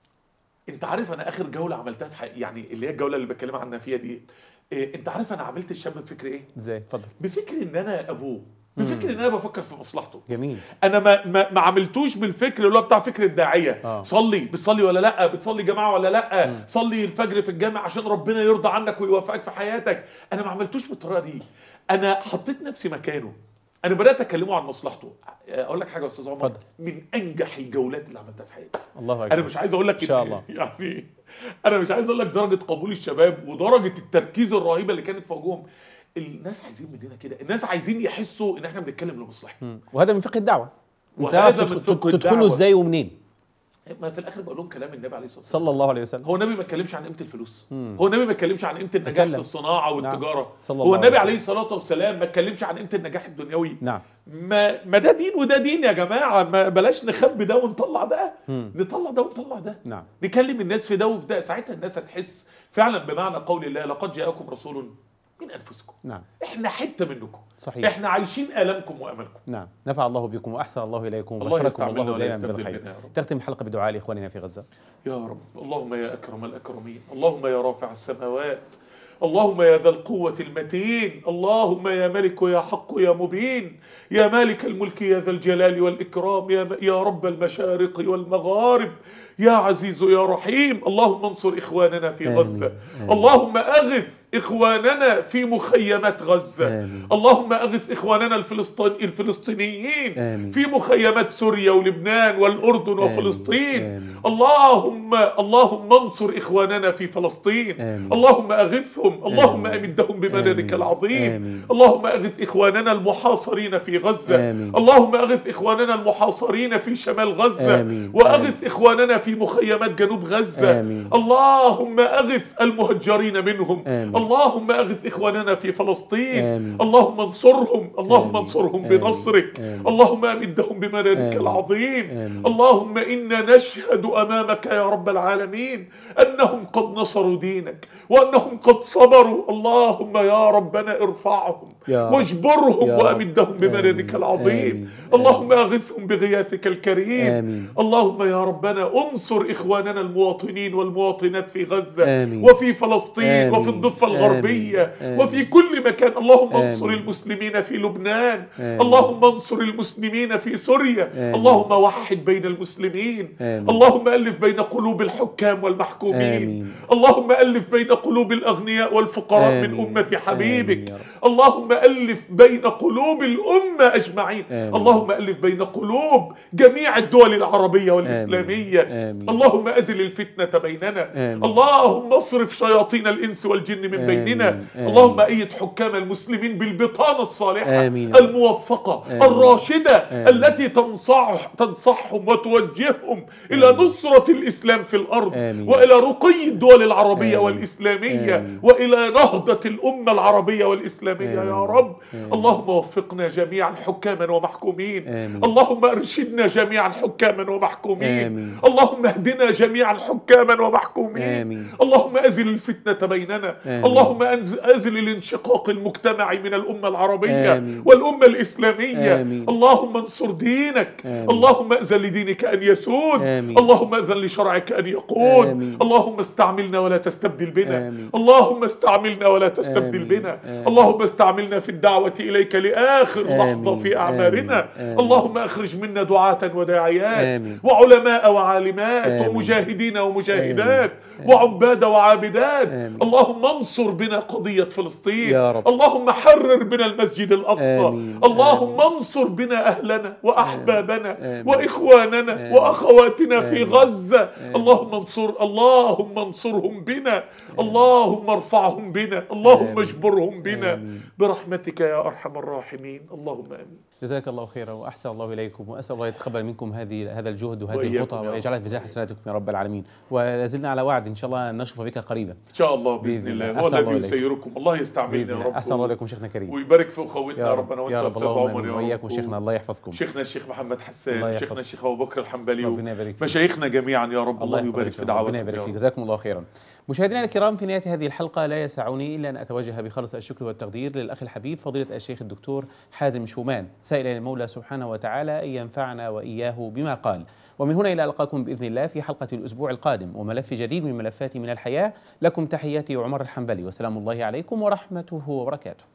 انت عارف انا اخر جوله عملتها في حق... يعني اللي هي الجوله اللي بتكلم عنها فيها دي إيه انت عارف انا عملت الشاب بفكر ايه ازاي اتفضل بفكر ان انا ابوه بفكر ان انا بفكر في مصلحته جميل انا ما ما, ما عملتوش بالفكر اللي هو بتاع فكر الداعيه آه. صلي بتصلي ولا لا بتصلي جماعه ولا لا صلي الفجر في الجامع عشان ربنا يرضى عنك ويوفقك في حياتك انا ما عملتوش بالطريقه دي انا حطيت نفسي مكانه انا بدات اكلمه عن مصلحته اقول لك حاجه يا استاذ عمر اتفضل. من انجح الجولات اللي عملتها في حياتي الله اكبر انا مش عايز اقول لك إن شاء إن- الله. يعني انا مش عايز اقول لك درجه قبول الشباب ودرجه التركيز الرهيبه اللي كانت في وجوههم الناس عايزين مننا كده الناس عايزين يحسوا ان احنا بنتكلم لمصلحتهم مم. وهذا من فقه الدعوه انت وهذا تعرف من تدخل- فقه تدخله الدعوة. ازاي ومنين ما في الاخر بقول لهم كلام النبي عليه الصلاه والسلام صلى الله عليه وسلم هو النبي ما اتكلمش عن قيمه الفلوس هو النبي ما اتكلمش عن قيمه النجاح تكلم. في الصناعه والتجاره نعم. صلى الله هو عليه النبي وسلم. عليه الصلاه والسلام ما اتكلمش عن قيمه النجاح الدنيوي نعم ما ما ده دين وده دين يا جماعه ما بلاش نخبي ده ونطلع ده نطلع ده ونطلع ده نعم. نكلم الناس في ده وفي ده ساعتها الناس هتحس فعلا بمعنى قول الله لقد جاءكم رسول من انفسكم نعم احنا حته منكم صحيح. احنا عايشين الامكم واملكم نعم نفع الله بكم واحسن الله اليكم الله وبشركم يستعملنا الله ولا دائما يستبدل بالخير بنا يا رب. تختم الحلقه بدعاء لاخواننا في غزه يا رب اللهم يا أكرم الأكرمين اللهم يا رافع السماوات اللهم يا ذا القوة المتين اللهم يا ملك يا حق يا مبين يا مالك الملك يا ذا الجلال والإكرام يا, يا رب المشارق والمغارب يا عزيز يا رحيم اللهم انصر إخواننا في آمين. غزة آمين. اللهم أغث إخواننا في مخيمات غزة آمين. اللهم أغث إخواننا الفلسطين الفلسطينيين آمين. في مخيمات سوريا ولبنان والأردن آمين. وفلسطين آمين. اللهم اللهم انصر اخواننا في فلسطين آمين. اللهم اغثهم اللهم آمين. امدهم بمددك آمين. العظيم آمين. اللهم اغث اخواننا المحاصرين في غزه آمين. اللهم اغث اخواننا المحاصرين في شمال غزه آمين. واغث اخواننا في مخيمات جنوب غزه آمين. اللهم اغث المهجرين منهم آمين. اللهم اغث اخواننا في فلسطين آمين. اللهم انصرهم اللهم آمين. انصرهم آمين. بنصرك آمين. اللهم امدهم بمددك آمين. العظيم آمين. اللهم إنا نشهد أمامك يا رب العالمين أنهم قد نصروا دينك وأنهم قد صبروا اللهم يا ربنا ارفعهم يا رب. واجبرهم يا رب. وأمدهم بمددك آمين. العظيم آمين. اللهم أغثهم بغياثك الكريم آمين. اللهم يا ربنا انصر إخواننا المواطنين والمواطنات في غزة آمين. وفي فلسطين آمين. وفي الضفة الغربية آمين. وفي كل مكان اللهم انصر آمين. المسلمين في لبنان آمين. اللهم انصر المسلمين في سوريا آمين. اللهم وحد بين المسلمين آمين. اللهم ألف بين قلوب الحكام والمحكومين آمين. اللهم ألف بين قلوب الأغنياء والفقراء من آمين. أمة حبيبك آمين يا رب. اللهم ألف بين قلوب الأمة أجمعين آمين. اللهم ألف بين قلوب جميع الدول العربية والإسلامية آمين. اللهم أزل الفتنة بيننا آمين. اللهم اصرف شياطين الإنس والجن من آمين. بيننا آمين. اللهم أيد حكام المسلمين بالبطانة الصالحة آمين. الموفقة آمين. الراشدة آمين. التي تنصح تنصحهم وتوجههم إلى نصرة الإسلام في الأرض آمين. وإلى رقي الدول العربية آمين. والإسلامية آمين. وإلى نهضة الأمة العربية والإسلامية يا آمين. رب آمين. اللهم وفقنا جميعا حكاما ومحكومين آمين. اللهم ارشدنا جميعا حكاما ومحكومين آمين. اللهم اهدنا جميعا حكاما ومحكومين آمين. اللهم أزل الفتنة بيننا آمين. اللهم أنز- أزل الانشقاق المجتمعي من الأمة العربية آمين. والأمة الإسلامية آمين. اللهم انصر دينك آمين. اللهم أذن لدينك أن يسود آمين. اللهم أذن لشرعك أن يقود آمين. اللهم استعملنا ولا تستبدل بنا آمين. اللهم استعملنا ولا تستبدل آمين. بنا آمين. اللهم استعملنا في الدعوة إليك لآخر آمين. لحظة في أعمارنا آمين. آمين. اللهم أخرج منا دعاة وداعيات آمين. وعلماء وعالمات آمين. ومجاهدين ومجاهدات آمين. وعباد وعابدات آمين. اللهم انصر بنا قضية فلسطين يا رب. اللهم حرر بنا المسجد الأقصى آمين. اللهم انصر بنا أهلنا وأحبابنا آمين. وإخواننا آمين. وأخواتنا في آمين. غزة اللهم انصر اللهم انصرهم بنا اللهم ارفعهم بنا اللهم آمين. اجبرهم بنا آمين. برحمتك يا أرحم الراحمين اللهم آمين جزاك الله خيرا واحسن الله اليكم واسال الله يتقبل منكم هذه هذا الجهد وهذه وإياكم الخطى يا رب. ويجعلها في ميزان حسناتكم يا رب العالمين ولازلنا على وعد ان شاء الله ان نشرف بك قريبا ان شاء الله باذن بإذن الله الله. هو أحسن الله الذي إليك. يسيركم الله يستعملنا باذن يا الله رب احسن الله اليكم شيخنا كريم ويبارك في اخوتنا يا ربنا وانت يا رب استاذ اللهم عمر آمين. يا واياكم رب شيخنا الله يحفظكم شيخنا الشيخ محمد الله حسان يحفظك. شيخنا الشيخ ابو بكر الحنبلي ربنا يبارك فيك مشايخنا جميعا يا رب الله يحفظك يبارك إن في شاء الله. دعواتكم ربنا يبارك يا فيك رب. جزاكم الله خيرا مشاهدينا الكرام في نهايه هذه الحلقه لا يسعني الا ان اتوجه بخالص الشكر والتقدير للاخ الحبيب فضيله الشيخ الدكتور حازم شومان سائلا المولى سبحانه وتعالى ان ينفعنا واياه بما قال ومن هنا الى القاكم باذن الله في حلقه الاسبوع القادم وملف جديد من ملفات من الحياه لكم تحياتي عمر الحنبلي وسلام الله عليكم ورحمته وبركاته